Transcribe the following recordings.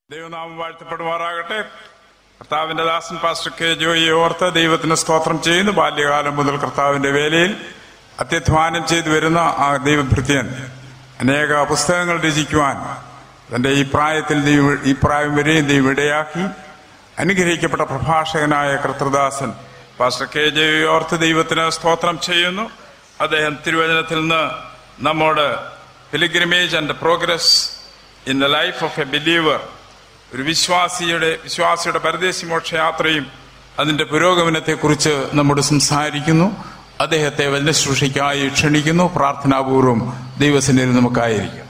ദൈവനാമം വാഴ്ത്തപ്പെടുമാറാകട്ടെ കർത്താവിന്റെ ദാസൻ പാസ്റ്റർ കെ ജോയി ഓർത്ത് ദൈവത്തിന് സ്തോത്രം ചെയ്യുന്നു ബാല്യകാലം മുതൽ കർത്താവിന്റെ വേലയിൽ അത്യധ്വാനം ചെയ്തു വരുന്ന ആ ദൈവഭൃത്യൻ അനേക പുസ്തകങ്ങൾ രചിക്കുവാൻ തന്റെ ഈ പ്രായത്തിൽ ദൈവം ഈ പ്രായം വരെയും ദൈവം ഇടയാക്കി അനുഗ്രഹിക്കപ്പെട്ട പ്രഭാഷകനായ കർത്തൃദാസൻ പാസ്റ്റർ കെ ജെ ഓർത്ത് ദൈവത്തിന് സ്തോത്രം ചെയ്യുന്നു അദ്ദേഹം തിരുവചനത്തിൽ നിന്ന് നമ്മോട് pilgrimage and progress in the life of a believer ഒരു വിശ്വാസിയുടെ വിശ്വാസിയുടെ പരദേശി മോക്ഷയാത്രയും അതിന്റെ പുരോഗമനത്തെക്കുറിച്ച് നമ്മോട് സംസാരിക്കുന്നു അദ്ദേഹത്തെ വചനശുശ്രൂഷയ്ക്കായി ക്ഷണിക്കുന്നു പ്രാർത്ഥനാപൂർവം ദൈവസന്നിധിയിൽ നമുക്കായിരിക്കും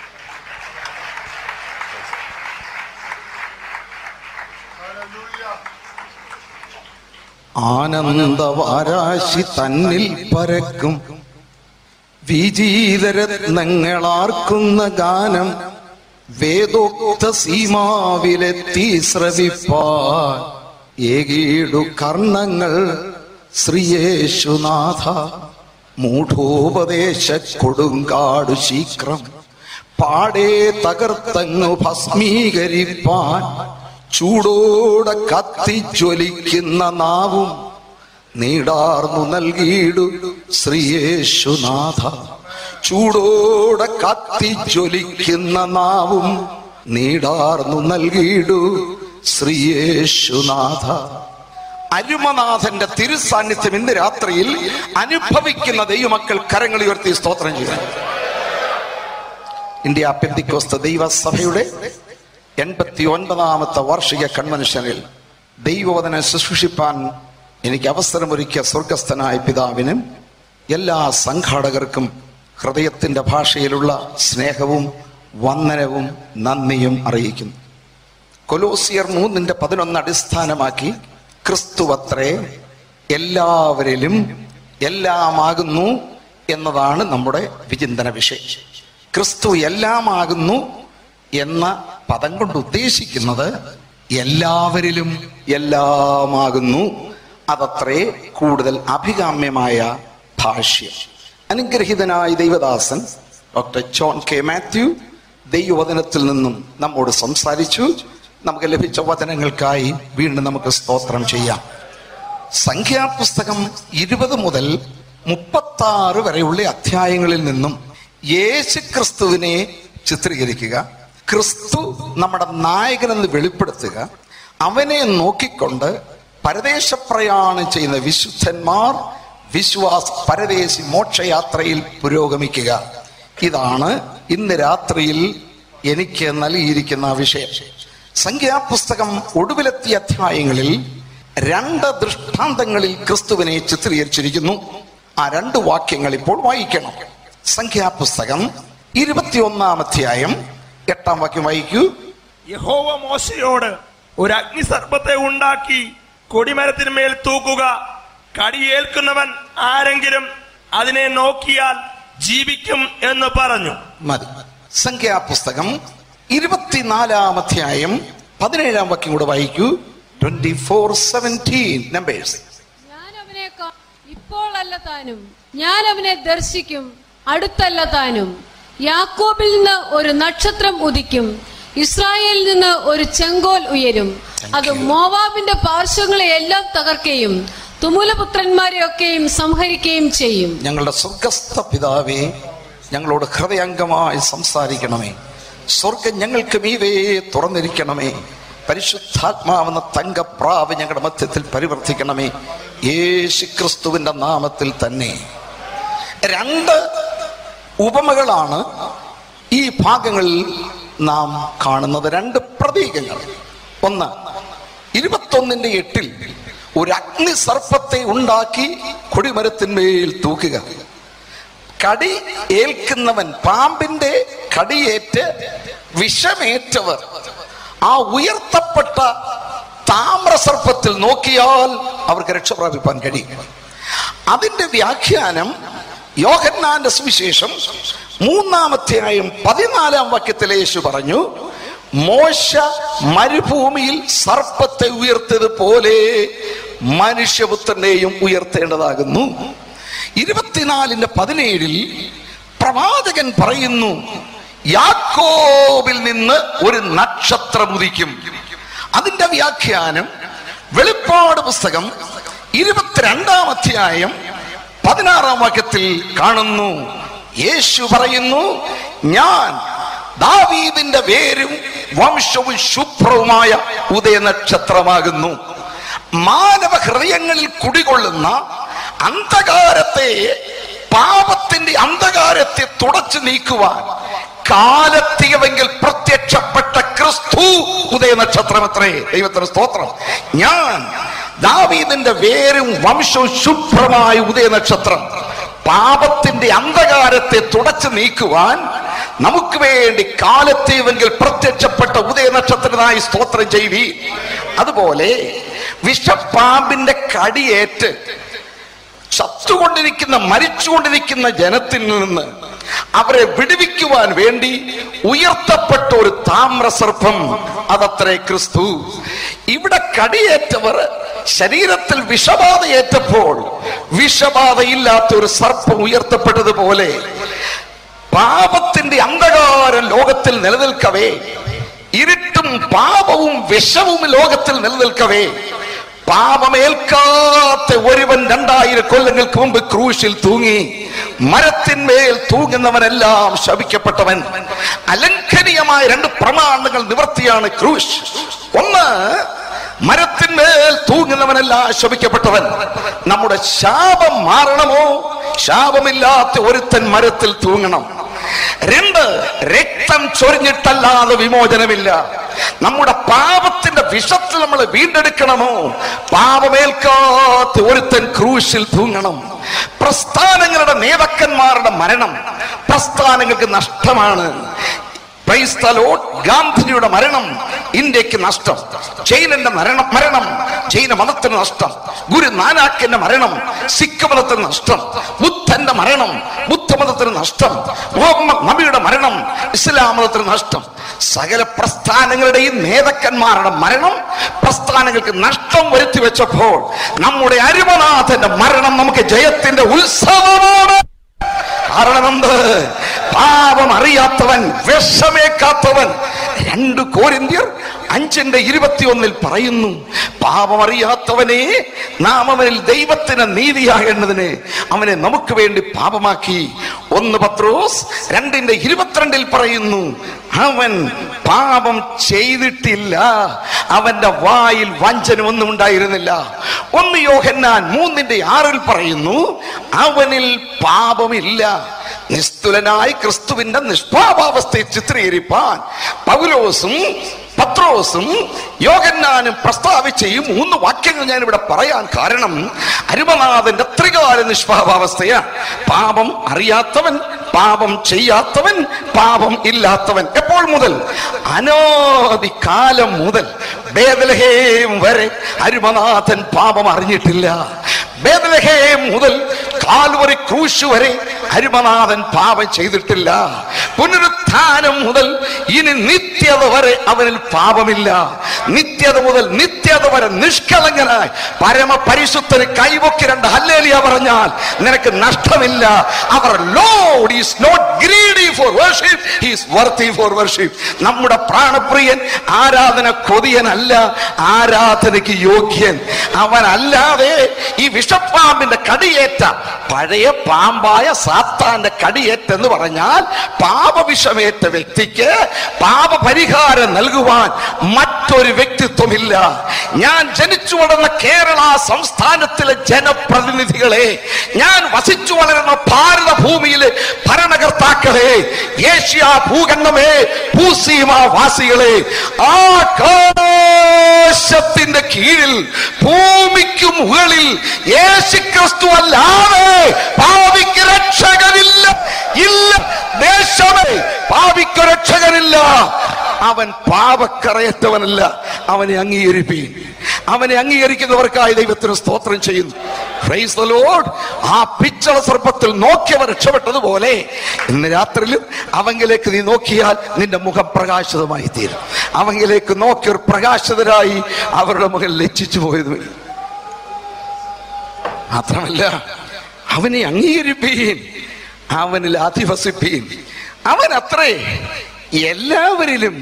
ആനന്ദവാരാശി തന്നിൽ പരക്കും വിജീതരത്നങ്ങളാർക്കുന്ന ഗാനം വേദോക്ത സീമാവിലെത്തി ശ്രവിപ്പാൻ ഏകീടു കർണങ്ങൾ ശ്രീയേശുനാഥ മൂഢോപദേശ കൊടുങ്കാടു ശീക്രം പാടേ തകർത്തങ്ങു ഭസ്മീകരിപ്പാൻ ചൂടോടെ കത്തിജ്വലിക്കുന്ന നാവും നീടാർന്നു നൽകിയിടു ശ്രീയേശുനാഥ ചൂടോടെ കത്തിജ്വലിക്കുന്ന നാവും നീടാർന്നു നൽകിയിടു ശ്രീയേശുനാഥ അരുമനാഥന്റെ തിരുസാന്നിധ്യം ഇന്ന് രാത്രിയിൽ അനുഭവിക്കുന്ന ദൈവമക്കൾ കരങ്ങൾ ഉയർത്തി സ്തോത്രം ചെയ്യുന്നു ഇന്ത്യ പെന്തിക്കോസ്ത ദൈവസഭയുടെ എൺപത്തി ഒൻപതാമത്തെ വാർഷിക കൺവെൻഷനിൽ ദൈവവചനം ശുശ്രൂഷിപ്പാൻ എനിക്ക് അവസരമൊരുക്കിയ സ്വർഗസ്ഥനായ പിതാവിനും എല്ലാ സംഘാടകർക്കും ഹൃദയത്തിന്റെ ഭാഷയിലുള്ള സ്നേഹവും വന്ദനവും നന്ദിയും അറിയിക്കുന്നു കൊലോസിയർ മൂന്നിന്റെ പതിനൊന്ന് അടിസ്ഥാനമാക്കി ക്രിസ്തുവത്രേ എല്ലാവരിലും എല്ലാമാകുന്നു എന്നതാണ് നമ്മുടെ വിചിന്തന വിഷയം ക്രിസ്തു എല്ലാമാകുന്നു എന്ന പദം കൊണ്ട് ഉദ്ദേശിക്കുന്നത് എല്ലാവരിലും എല്ലാമാകുന്നു അതത്രേ കൂടുതൽ അഭികാമ്യമായ ഭാഷ്യം അനുഗ്രഹീതനായ ദൈവദാസൻ ഡോക്ടർ ജോൺ കെ മാത്യു ദൈവവചനത്തിൽ നിന്നും നമ്മോട് സംസാരിച്ചു നമുക്ക് ലഭിച്ച വചനങ്ങൾക്കായി വീണ്ടും നമുക്ക് സ്തോത്രം ചെയ്യാം സംഖ്യാപുസ്തകം ഇരുപത് മുതൽ മുപ്പത്തി ആറ് വരെയുള്ള അധ്യായങ്ങളിൽ നിന്നും യേശു ക്രിസ്തുവിനെ ചിത്രീകരിക്കുക ക്രിസ്തു നമ്മുടെ നായകനെന്ന് വെളിപ്പെടുത്തുക അവനെ നോക്കിക്കൊണ്ട് പരദേശപ്രയാണം ചെയ്യുന്ന വിശുദ്ധന്മാർ വിശ്വാസ പരദേശി മോക്ഷയാത്രയിൽ പുരോഗമിക്കുക ഇതാണ് ഇന്ന് രാത്രിയിൽ എനിക്ക് നൽകിയിരിക്കുന്ന വിഷയം സംഖ്യാപുസ്തകം ഒടുവിലെത്തിയ അധ്യായങ്ങളിൽ രണ്ട് ദൃഷ്ടാന്തങ്ങളിൽ ക്രിസ്തുവിനെ ചിത്രീകരിച്ചിരിക്കുന്നു ആ രണ്ട് വാക്യങ്ങൾ ഇപ്പോൾ വായിക്കണം സംഖ്യാപുസ്തകം ഇരുപത്തിയൊന്നാം അധ്യായം എട്ടാം വാക്യം വായിക്കൂ യഹോവ മോശയോട് ഒരു അഗ്നിസർപ്പത്തെ ഉണ്ടാക്കി കൊടിമരത്തിന്മേൽ തൂക്കുക കടിയേൽക്കുന്നവൻ ആരെങ്കിലും അതിനെ നോക്കിയാൽ ജീവിക്കും എന്ന് പറഞ്ഞു മതി സംഖ്യാപുസ്തകം ഇരുപത്തിനാലാം അധ്യായം പതിനേഴാം വാക്യം കൂടെ വായിക്കൂ ട്വന്റി ഫോർ സെവൻറ്റീൻ നമ്പേഴ്സ് ഞാൻ അവനെ കാ- ഇപ്പോൾ അല്ല താനും ഞാൻ അവനെ ദർശിക്കും അടുത്തല്ല താനും യാക്കോബിൽ നിന്ന് ഒരു നക്ഷത്രം ഉദിക്കും ഇസ്രായേലിൽ നിന്ന് ഒരു ചെങ്കോൽ ഉയരും അത് മോവാബിന്റെ പാർശ്വങ്ങളെ എല്ലാം തകർക്കുകയും തുമുലപുത്രന്മാരെയൊക്കെയും സംഹരിക്കുകയും ചെയ്യും ഞങ്ങളുടെ സ്വർഗസ്ഥ പിതാവേ ഞങ്ങളോട് ഹൃദയംഗമായി സംസാരിക്കണമേ സ്വർഗം ഞങ്ങൾക്ക് മീവേ തുറന്നിരിക്കണമേ പരിശുദ്ധാത്മാവെന്ന തങ്കപ്രാവ് ഞങ്ങളുടെ മധ്യത്തിൽ പരിവർത്തിക്കണമേ യേശു ക്രിസ്തുവിന്റെ നാമത്തിൽ തന്നെ രണ്ട് ഉപമകളാണ് ഈ ഭാഗങ്ങളിൽ നാം കാണുന്നത് രണ്ട് പ്രതീകങ്ങൾ ഒന്ന് ഇരുപത്തൊന്നിന്റെ എട്ടിൽ ഒരു അഗ്നി സർപ്പത്തെ ഉണ്ടാക്കി കൊടിമരത്തിന്മേൽ തൂക്കുക കടി ഏൽക്കുന്നവൻ പാമ്പിന്റെ കടിയേറ്റ് വിഷമേറ്റവർ ആ ഉയർത്തപ്പെട്ട താമ്രസർപ്പത്തിൽ നോക്കിയാൽ അവർക്ക് രക്ഷപ്രാപിപ്പാൻ കഴിയും അതിന്റെ വ്യാഖ്യാനം യോഹന്നാന്റെ സുവിശേഷം മൂന്നാമധ്യായം പതിനാലാം വാക്യത്തിലെ യേശു പറഞ്ഞു മോശ മരുഭൂമിയിൽ സർപ്പത്തെ ഉയർത്തിയത് പോലെ മനുഷ്യപുത്രനെയും ഉയർത്തേണ്ടതാകുന്നു ഇരുപത്തിനാലിന്റെ പതിനേഴിൽ പ്രവാചകൻ പറയുന്നു യാക്കോബിൽ നിന്ന് ഒരു നക്ഷത്രം ഉദിക്കും അതിന്റെ വ്യാഖ്യാനം വെളിപ്പാട് പുസ്തകം ഇരുപത്തിരണ്ടാം അധ്യായം പതിനാറാം വാക്യത്തിൽ കാണുന്നു യേശു പറയുന്നു ഞാൻ ദാവീദിന്റെ വേരും വംശവും ശുഭ്രവുമായ ഉദയനക്ഷത്രമാകുന്നു മാനവ ഹൃദയങ്ങളിൽ കുടികൊള്ളുന്ന അന്ധകാരത്തെ പാപത്തിന്റെ അന്ധകാരത്തെ തുടച്ചു നീക്കുവാൻ കാലത്തികവെങ്കിൽ പ്രത്യക്ഷപ്പെട്ട ക്രിസ്തു ഉദയ നക്ഷത്രം എത്രേ ദൈവത്തിന് സ്തോത്രം ഞാൻ ദാവീദിന്റെ വേരും വംശവും ശുഭ്രമായ ഉദയ നക്ഷത്രം പാപത്തിന്റെ അന്ധകാരത്തെ തുടച്ചു നീക്കുവാൻ നമുക്ക് വേണ്ടി കാലത്തേവെങ്കിൽ പ്രത്യക്ഷപ്പെട്ട ഉദയ നക്ഷത്രത്തിനായി സ്തോത്രം ചെയ്വി അതുപോലെ വിഷപ്പാമ്പിന്റെ കടിയേറ്റ് ചത്തുകൊണ്ടിരിക്കുന്ന മരിച്ചുകൊണ്ടിരിക്കുന്ന ജനത്തിൽ നിന്ന് അവരെ വിടുവിക്കുവാൻ വേണ്ടി ഉയർത്തപ്പെട്ട ഒരു താമ്രസർപ്പം അതത്രേ ക്രിസ്തു ഇവിടെ കടിയേറ്റവർ ശരീരത്തിൽ വിഷബാധയേറ്റപ്പോൾ വിഷബാധയില്ലാത്ത ഒരു സർപ്പം ഉയർത്തപ്പെട്ടതുപോലെ പാപത്തിന്റെ അന്ധകാരം ലോകത്തിൽ നിലനിൽക്കവേ ഇരുട്ടും പാപവും വിഷവും ലോകത്തിൽ നിലനിൽക്കവേ പാപമേൽക്കാത്ത ഒരുവൻ രണ്ടായിരം കൊല്ലങ്ങൾക്ക് മുമ്പ് ക്രൂശിൽ തൂങ്ങി മരത്തിന്മേൽ തൂങ്ങുന്നവനെല്ലാം ശപിക്കപ്പെട്ടവൻ അലംഘനീയമായ രണ്ട് പ്രമാണങ്ങൾ നിവർത്തിയാണ് ക്രൂശ് ഒന്ന് മരത്തിന്മേൽ തൂങ്ങുന്നവനെല്ലാം ശപിക്കപ്പെട്ടവൻ നമ്മുടെ ശാപം മാറണമോ ശാപമില്ലാത്ത ഒരുത്തൻ മരത്തിൽ തൂങ്ങണം രണ്ട് രക്തം ചൊരിഞ്ഞിട്ടല്ലാതെ വിമോചനമില്ല നമ്മുടെ പാപത്തിന്റെ വിഷത്തിൽ നമ്മൾ വീണ്ടെടുക്കണമോ പാപമേൽക്കാത്ത ഒരുത്തൻ ക്രൂശിൽ തൂങ്ങണം പ്രസ്ഥാനങ്ങളുടെ നേതാക്കന്മാരുടെ മരണം പ്രസ്ഥാനങ്ങൾക്ക് നഷ്ടമാണ് Praise the Lord. ഗാന്ധിജിയുടെ മരണം ഇന്ത്യക്ക് നഷ്ടം ജൈനന്റെ മരണം മരണം ജൈന മതത്തിന് നഷ്ടം ഗുരു നാനാക്കിന്റെ മരണം സിഖ് മതത്തിന് നഷ്ടം ബുദ്ധന്റെ മരണം ബുദ്ധമതത്തിന് നഷ്ടം മുഹമ്മദ് നബിയുടെ മരണം ഇസ്ലാം മതത്തിന് നഷ്ടം സകല പ്രസ്ഥാനങ്ങളുടെയും നേതാക്കന്മാരുടെ മരണം പ്രസ്ഥാനങ്ങൾക്ക് നഷ്ടം വരുത്തി വെച്ചപ്പോൾ നമ്മുടെ അരുമനാഥന്റെ മരണം നമുക്ക് ജയത്തിന്റെ ഉത്സവമാണ് കാരണം എന്ത് പാപം അറിയാത്തവൻ വിഷമേക്കാത്തവൻ രണ്ട് കോരിന്ത്യർ അഞ്ചിന്റെ ഇരുപത്തിയൊന്നിൽ പറയുന്നു പാപം അറിയാത്തവനെ നാം അവനിൽ ദൈവത്തിന് നീതിയാകേണ്ടതിന് അവനെ നമുക്ക് വേണ്ടി പാപമാക്കി ഒന്ന് പത്രോസ് രണ്ടിന്റെ ഇരുപത്തിരണ്ടിൽ പറയുന്നു അവൻ പാപം ചെയ്തിട്ടില്ല അവന്റെ വായിൽ വഞ്ചന ഒന്നും ഉണ്ടായിരുന്നില്ല ഒന്ന് യോഹന്നാൻ മൂന്നിന്റെ ആറിൽ പറയുന്നു അവനിൽ പാപമില്ല നിസ്തുലനായി ക്രിസ്തുവിന്റെ നിഷ്പാപാവസ്ഥയെ ചിത്രീകരിപ്പാൻ പൗലോസും പത്രോസും യോഗന്നാനും പ്രസ്താവിച്ച ഈ മൂന്ന് വാക്യങ്ങൾ ഞാൻ ഇവിടെ പറയാൻ കാരണം അരുമനാഥന്റെ ത്രികാല നിഷ്പാപാവസ്ഥയാണ് പാപം അറിയാത്തവൻ പാപം ചെയ്യാത്തവൻ പാപം ഇല്ലാത്തവൻ എപ്പോൾ മുതൽ അനാദി കാലം മുതൽ ബേദലഹേം വരെ അരുമനാഥൻ പാപം അറിഞ്ഞിട്ടില്ല ബേദലഹേം മുതൽ കാൽവറി ക്രൂശ് വരെ അരുമനാഥൻ പാപം ചെയ്തിട്ടില്ല പുനരുത്ഥാനം മുതൽ ഇനി നിത്യത വരെ അവനിൽ പാപമില്ല നിത്യത മുതൽ നിത്യത വരെ നിഷ്കളങ്കനായി പരമപരിശുദ്ധന് കൈവൊക്കി രണ്ട് ഹല്ലേലിയ പറഞ്ഞാൽ നിനക്ക് നഷ്ടമില്ല our Lord is not greedy for worship is worthy for worship നമ്മുടെ പ്രാണപ്രിയൻ ആരാധന കൊതിയനല്ല ആരാധനയ്ക്ക് യോഗ്യൻ അവനല്ലാതെ ഈ വിഷപ്പാമ്പിന്റെ കടിയേറ്റ പഴയ പാമ്പായ സാത്താന്റെ കടിയേറ്റെന്ന് പറഞ്ഞാൽ പാപവിഷമേറ്റ വ്യക്തിക്ക് പാപപരിഹാരം നൽകുവാൻ മറ്റൊരു വ്യക്തിത്വമില്ല ഞാൻ ജനിച്ചു വളർന്ന കേരള സംസ്ഥാനത്തിലെ ജനപ്രതിനിധികളെ ഞാൻ വസിച്ചു വളരുന്ന ഭാരത ഭൂമിയിലെ ഭരണകർത്താക്കളെ ഏഷ്യ ഭൂഖണ്ഡമേ ഭൂസീമ വാസികളെ ആകാശത്തിന്റെ കീഴിൽ ഭൂമിക്ക് മുകളിൽ യേശുക്രിസ്തു അല്ലാതെ പാവിക്ക് രക്ഷകനില്ല ഇല്ല ദേശമേ പാവിക്ക് രക്ഷകനില്ല അവൻ പാപക്കറയറ്റവനല്ല അവനെ അംഗീകരിപ്പീൻ അവനെ അംഗീകരിക്കുന്നവർക്കായി ദൈവത്തിന് സ്തോത്രം ചെയ്യുന്നു Praise the Lord. ആ പിച്ചള സർപ്പത്തിൽ നോക്കിയവർ രക്ഷപ്പെട്ടതുപോലെ ഇന്ന് രാത്രിയിലും അവങ്കിലേക്ക് നീ നോക്കിയാൽ നിന്റെ മുഖം പ്രകാശിതമായി തീരും അവങ്കിലേക്ക് നോക്കിയവർ പ്രകാശിതരായി അവരുടെ മുഖം ലജ്ജിച്ചു പോയതുമില്ല മാത്രമല്ല അവനെ അംഗീകരിപ്പീൻ അവനിൽ അധിവസിപ്പീൻ അവൻ അത്രേ എല്ലാവരിലും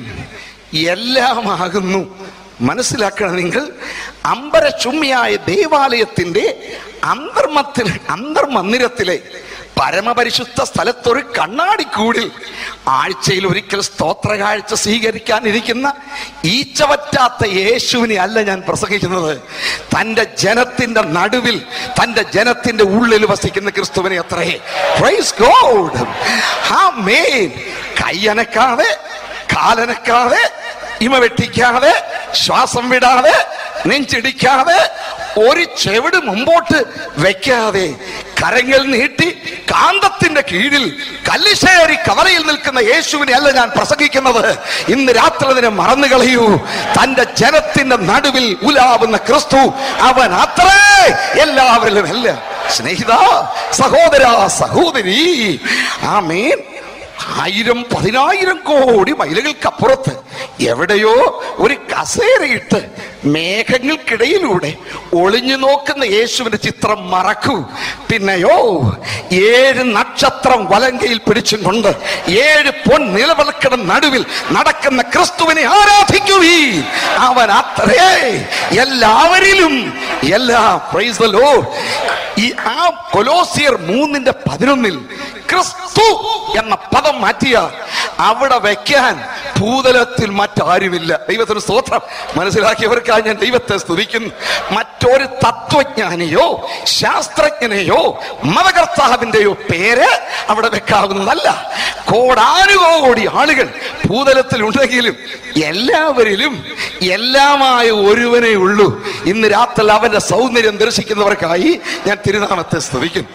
എല്ലാമാകുന്നു മനസ്സിലാക്കണം നിങ്ങൾ അമ്പരചുമ്മിയായ ദേവാലയത്തിന്റെ അന്തർമത്തിൽ അന്തർമന്ദിരത്തിലെ പരമപരിശുദ്ധ സ്ഥലത്തൊരു കണ്ണാടിക്കൂടിൽ ആഴ്ചയിൽ ഒരിക്കൽ സ്തോത്ര കാഴ്ച സ്വീകരിക്കാനിരിക്കുന്ന ഈച്ചവറ്റാത്ത യേശുവിനെ അല്ല ഞാൻ പ്രസംഗിക്കുന്നത് തന്റെ ജനത്തിന്റെ നടുവിൽ തന്റെ ജനത്തിന്റെ ഉള്ളിൽ വസിക്കുന്ന ക്രിസ്തുവിനെ അത്രേ പ്രൈസ് ഗോഡ് ആമേൻ കൈയനക്കാതെ കാലനക്കാതെ ഇമ വെട്ടിക്കാതെ ശ്വാസം വിടാതെ നെഞ്ചിടിക്കാതെ ഒരു ചെവിട് മുമ്പോട്ട് വെക്കാതെ കരങ്ങൾ നീട്ടി കാന്തത്തിന്റെ കീഴിൽ കല്ലിശ്ശേരി കവലയിൽ നിൽക്കുന്ന യേശുവിനെ അല്ല ഞാൻ പ്രസംഗിക്കുന്നത് ഇന്ന് രാത്രി അതിനെ മറന്നു കളയൂ തന്റെ ജനത്തിന്റെ നടുവിൽ ഉലാവുന്ന ക്രിസ്തു അവൻ അത്രേ എല്ലാവരിലും അല്ല സ്നേഹിത സഹോദര സഹോദരി ആമേൻ ആയിരം പതിനായിരം കോടി മൈലുകൾക്കപ്പുറത്ത് എവിടെയോ ഒരു കസേരയിട്ട് മേഘങ്ങൾക്കിടയിലൂടെ ഒളിഞ്ഞു നോക്കുന്ന യേശുവിന്റെ ചിത്രം മറക്കൂ പിന്നെയോ ഏഴ് നക്ഷത്രം വലങ്കയിൽ പിടിച്ചും കൊണ്ട് ഏഴ് പൊൻ നിലവിളക്കട നടുവിൽ നടക്കുന്ന ക്രിസ്തുവിനെ ആരാധിക്കുവീ അവൻ അത്രേ എല്ലാവരിലും എല്ലാ പ്രൈസലോ ഈ ആ കൊലോസിയർ മൂന്നിന്റെ പതിനൊന്നിൽ ക്രിസ്തു എന്ന പദം മാറ്റിയ അവിടെ വെക്കാൻ ഭൂതലത്തിൽ മറ്റാരുമില്ല ദൈവത്തിന് സ്തോത്രം മനസ്സിലാക്കിയവർക്കായി ഞാൻ ദൈവത്തെ സ്തുതിക്കുന്നു മറ്റൊരു തത്വജ്ഞാനിയോ ശാസ്ത്രജ്ഞനെയോ മതകർത്താവിന്റെയോ പേര് അവിടെ വെക്കാവുന്നതല്ല കോടാനുകോടി ആളുകൾ ഭൂതലത്തിൽ ഉണ്ടെങ്കിലും എല്ലാവരിലും എല്ലാമായ ഒരുവനേ ഉള്ളൂ ഇന്ന് രാത്രി അവന്റെ സൗന്ദര്യം ദർശിക്കുന്നവർക്കായി ഞാൻ തിരുനാമത്തെ സ്തുതിക്കുന്നു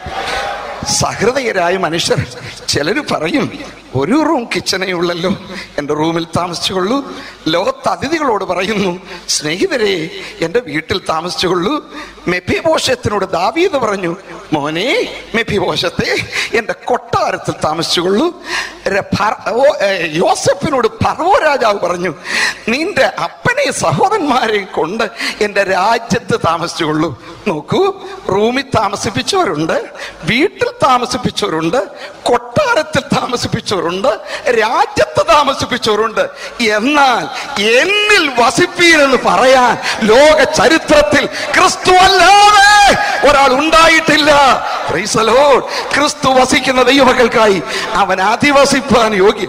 സഹൃദയരായ മനുഷ്യർ ചിലര് പറയും ഒരു റൂം കിച്ചണേ ഉള്ളല്ലോ എൻ്റെ റൂമിൽ താമസിച്ചുകൊള്ളൂ ലോകത്ത് അതിഥികളോട് പറയുന്നു സ്നേഹിതരെ എൻ്റെ വീട്ടിൽ താമസിച്ചുകൊള്ളൂ മെഫിബോഷത്തിനോട് ദാവീദ് പറഞ്ഞു മോനെ മെഫിബോഷത്തെ എൻ്റെ കൊട്ടാരത്തിൽ താമസിച്ചുകൊള്ളൂ ര- ഫർ- ഓ- ഏ, യോസഫിനോട് ഫറവോ രാജാവ് പറഞ്ഞു നിന്റെ അപ്പനെ സഹോദരന്മാരെയും കൊണ്ട് എൻ്റെ രാജ്യത്ത് താമസിച്ചുകൊള്ളൂ നോക്കൂ റൂമിൽ താമസിപ്പിച്ചവരുണ്ട് വീട്ടിൽ താമസിപ്പിച്ചവരുണ്ട് കൊട്ടാരത്തിൽ താമസിപ്പിച്ചവരുണ്ട് രാജ്യത്ത് താമസിപ്പിച്ചവരുണ്ട് എന്നാൽ എന്നിൽ വസിപ്പീരെന്ന് പറയാൻ ലോക ചരിത്രത്തിൽ ക്രിസ്തു അല്ലാതെ ഒരാൾ ഉണ്ടായിട്ടില്ല Praise the Lord. ക്രിസ്തു വസിക്കുന്ന ദൈവമക്കൾക്കായി അവൻ അധിവസിപ്പാൻ യോഗ്യൻ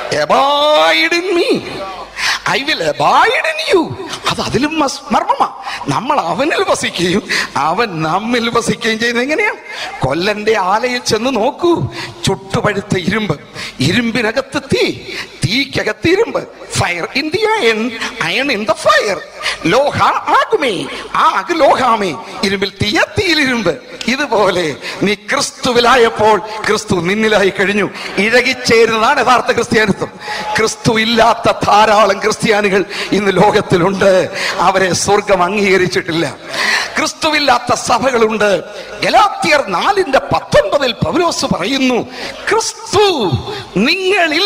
Abide in me. I will abide in you അത് അതിലും മസ്- മർമ്മമാ നമ്മൾ അവനിൽ വസിക്കുകയും അവൻ നമ്മിൽ വസിക്കുകയും ചെയ്യുന്നത് എങ്ങനെയാ കൊല്ലന്റെ ആലയിൽ ചെന്ന് നോക്കൂ ചുട്ടുപഴുത്ത ഇരുമ്പ് ഇരുമ്പിനകത്ത് തീ തീക്കകത്ത് ഇരുമ്പ് fire in the iron iron in the fire ലോഹ ആകുമേ ആക് ലോഹാമേ ഇരുമ്പിൽ തീയ തീയിൽ ഇരുമ്പ് ഇതുപോലെ നീ ക്രിസ്തുവിലായപ്പോൾ ക്രിസ്തു നിന്നിലായി കഴിഞ്ഞു ഇഴകിച്ചേരുന്നതാണ് യഥാർത്ഥ ക്രിസ്ത്യാനിത്വം ക്രിസ്തു ഇല്ലാത്ത ധാരാളം ക്രിസ്ത്യാനികൾ ഇന്ന് ലോകത്തിലുണ്ട് അവരെ സ്വർഗം അംഗീകരിച്ചിട്ടില്ല ക്രിസ്തുവില്ലാത്ത സഭകളുണ്ട് ഗലാത്തിയർ നാലിന്റെ പത്തൊൻപതിൽ പൗലോസ് പറയുന്നു ക്രിസ്തു നിങ്ങളിൽ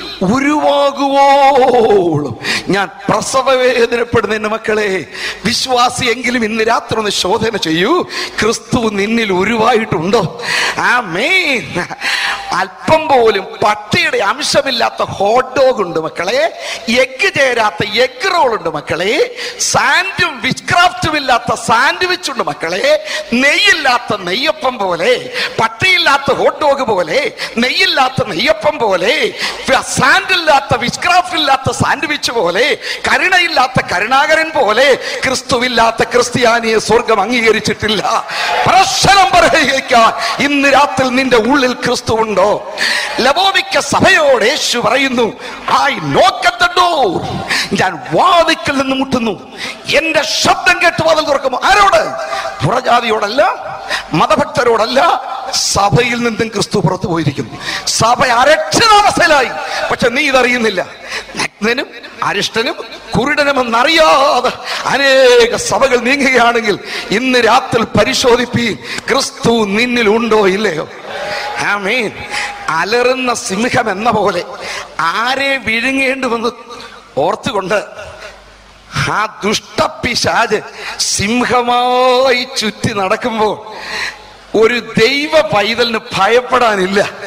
ഉരുവാകുവോളും ഞാൻ പ്രസവ വേദനപ്പെടുന്ന എന്റെ മക്കളെ വിശ്വാസിയെങ്കിലും ഇന്ന് രാത്രി ഒന്ന് ശോധന ചെയ്യൂ ക്രിസ്തു നിന്നിൽ ഉരുവായിട്ടുണ്ടോ ആ മെയിൻ അല്പം പോലും പട്ടിയുടെ അംശമില്ലാത്ത ഹോട്ട് ഡോഗ് ഉണ്ട് മക്കളെ എഗ് ചേരാത്ത എഗ് റോൾ ഉണ്ട് മക്കളെ സാൻഡും വിച്ച്ക്രാഫ്റ്റും ഇല്ലാത്ത സാൻഡ്വിച്ച് ഉണ്ട് മക്കളെ നെയ്യില്ലാത്ത നെയ്യപ്പം പോലെ പട്ടിയില്ലാത്ത ഹോട്ട് ഡോഗ് പോലെ നെയ്യില്ലാത്ത നെയ്യപ്പം പോലെ സാൻഡില്ലാത്ത വിച്ച്ക്രാഫ്റ്റ് ഇല്ലാത്ത സാൻഡ്വിച്ച് പോലെ കരുണയില്ലാത്ത കരുണാകരൻ പോലെ ക്രിസ്തുവില്ലാത്ത ക്രിസ്ത്യാനിയെ സ്വർഗം അംഗീകരിച്ചിട്ടില്ല പ്രശ്നം പറയുക ഇന്ന് രാത്രി നിന്റെ ഉള്ളിൽ ക്രിസ്തു ഉണ്ടോ ലബോമിക്ക സഭയോട് യേശു പറയുന്നു ഐ നോക്കത്ത ഡോർ ഞാൻ വാതിക്കൽ നിന്ന് മുട്ടുന്നു എന്റെ ശബ്ദം കേട്ട് വാതിൽ തുറക്കുമോ ആരോട് പുറജാതിയോടല്ല മതഭക്തരോടല്ല സഭയിൽ നിന്നും ക്രിസ്തു പുറത്തു പോയിരിക്കുന്നു സഭ അരക്ഷിതാവസ്ഥയിലായി പക്ഷെ നീ ഇതറിയുന്നില്ല നഗ്നനും അരിഷ്ടനും കുരുടനുമെന്നറിയാതെ അനേക സഭകൾ നീങ്ങുകയാണെങ്കിൽ ഇന്ന് രാത്രി പരിശോധിപ്പീൻ ക്രിസ്തു നിന്നിൽ ഉണ്ടോ ഇല്ലയോ ആമേൻ അലറുന്ന സിംഹം എന്ന പോലെ ആരെ വിഴുങ്ങേണ്ടുവെന്ന് ഓർത്തുകൊണ്ട് ആ ദുഷ്ടപ്പിശാജ് സിംഹമായി ചുറ്റി നടക്കുമ്പോൾ ഒരു ദൈവ പൈതലിന് ഭയപ്പെടാനില്ല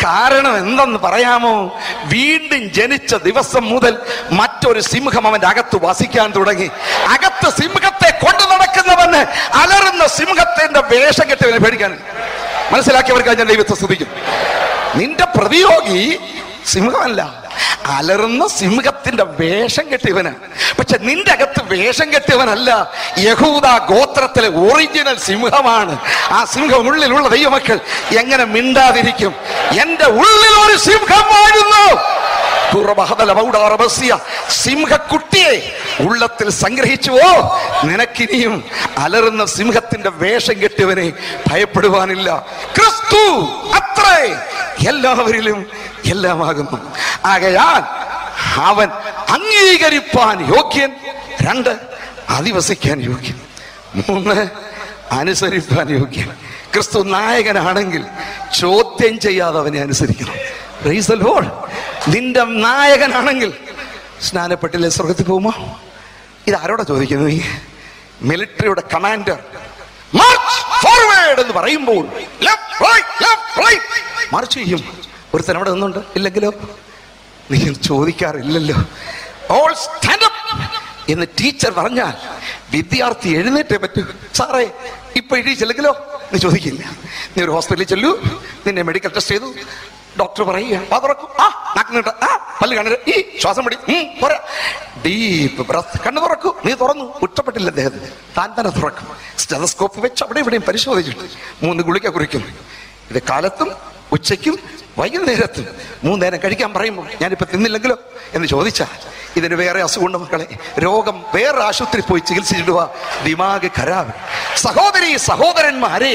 കാരണം എന്തെന്ന് പറയാമോ വീണ്ടും ജനിച്ച ദിവസം മുതൽ മറ്റൊരു സിംഹം അവന്റെ അകത്ത് വസിക്കാൻ തുടങ്ങി അകത്ത് സിംഹത്തെ കൊണ്ടു നടക്കുന്നവന് അലറുന്ന സിംഹത്തിന്റെ വേഷം കെട്ടവനെ പേടിക്കാൻ മനസ്സിലാക്കിയവർക്ക് ഞാൻ ദൈവത്തെ സ്തുതിക്കും നിന്റെ പ്രതിയോഗി സിംഹമല്ല അലറുന്ന സിംഹത്തിന്റെ വേഷം കെട്ടിയവന് പക്ഷെ നിന്റെ അകത്ത് വേഷം കെട്ടിയവനല്ല യഹൂദ ഗോത്രത്തിലെ ഒറിജിനൽ സിംഹമാണ് ആ സിംഹം ഉള്ളിലുള്ള ദൈവമക്കൾ എങ്ങനെ മിണ്ടാതിരിക്കും എന്റെ ഉള്ളിൽ ഒരു സിംഹം വാഴുന്നു തുറബഹദല ബൗഡാറബസ്യ. സിംഹക്കുട്ടിയെ ഉള്ളത്തിൽ സംഗ്രഹിച്ചുവോ നിനക്കിനിയും അലറുന്ന സിംഹത്തിന്റെ വേഷം കെട്ടിയവനെ ഭയപ്പെടുവാനില്ല ക്രിസ്തു അത്രേ എല്ലാവരിലും എല്ലാമാകുന്നു ആകയാൽ അവൻ അംഗീകരിപ്പാൻ യോഗ്യൻ രണ്ട് അധിവസിക്കാൻ യോഗ്യൻ മൂന്ന് അനുസരിപ്പാൻ യോഗ്യൻ ക്രിസ്തു നായകനാണെങ്കിൽ ചോദ്യം ചെയ്യാതെ അവനെ അനുസരിക്കണം Praise the Lord. നിന്റെ നായകനാണെങ്കിൽ സ്നാനപ്പെട്ടില്ലേ സ്വർഗത്തിൽ പോകുമോ ഇത് ആരോടാ ചോദിക്കുന്നത് നീ മിലിറ്ററിയുടെ കമാൻഡർ മാർച്ച് ഫോർവേഡ് എന്ന് പറയുമ്പോൾ left, right, left, right. March ചെയ്യും ഒരുത്തൻ അവിടെ നിന്നുണ്ട് ഇല്ലെങ്കിലോ നീ ചോദിക്കാറില്ലല്ലോ ഓൾ സ്റ്റാൻഡ് അപ്പ് എന്ന് ടീച്ചർ പറഞ്ഞാൽ വിദ്യാർത്ഥി എഴുന്നേറ്റേ പറ്റൂ സാറേ ഇപ്പൊ എഴുതിച്ചില്ലെങ്കിലോ നീ ചോദിക്കില്ല നീ ഒരു ഹോസ്പിറ്റലിൽ ചെല്ലൂ നിന്നെ മെഡിക്കൽ ടെസ്റ്റ് ചെയ്തു ഡോക്ടർ പറയുക വാ തുറക്കും ആ നാക്ക് നീട്ട ആ പല്ല് കണ്ണു ഈ ശ്വാസം പിടി ഡീപ്പ് ബ്രത്ത് കണ്ണു തുറക്കൂ നീ തുറന്നു കുറ്റപ്പെട്ടില്ല അദ്ദേഹത്തിന് താൻ തന്നെ തുറക്കും സ്റ്റെതസ്കോപ്പ് വെച്ച് അവിടെ ഇവിടെയും പരിശോധിച്ചിട്ട് മൂന്ന് ഗുളിക കുറിക്കും ഇത് കാലത്തും ഉച്ചയ്ക്കും വൈകുന്നേരത്തും മൂന്ന് നേരം കഴിക്കാൻ പറയുമ്പോൾ ഞാനിപ്പോ തിന്നില്ലെങ്കിലോ എന്ന് ചോദിച്ചാൽ ഇതിന് വേറെ അസുഖമുണ്ട് മക്കളെ രോഗം വേറെ ആശുപത്രി പോയി ചികിത്സിച്ചിടുക ദിമാഗ് ഖരാബ് സഹോദരി സഹോദരന്മാരെ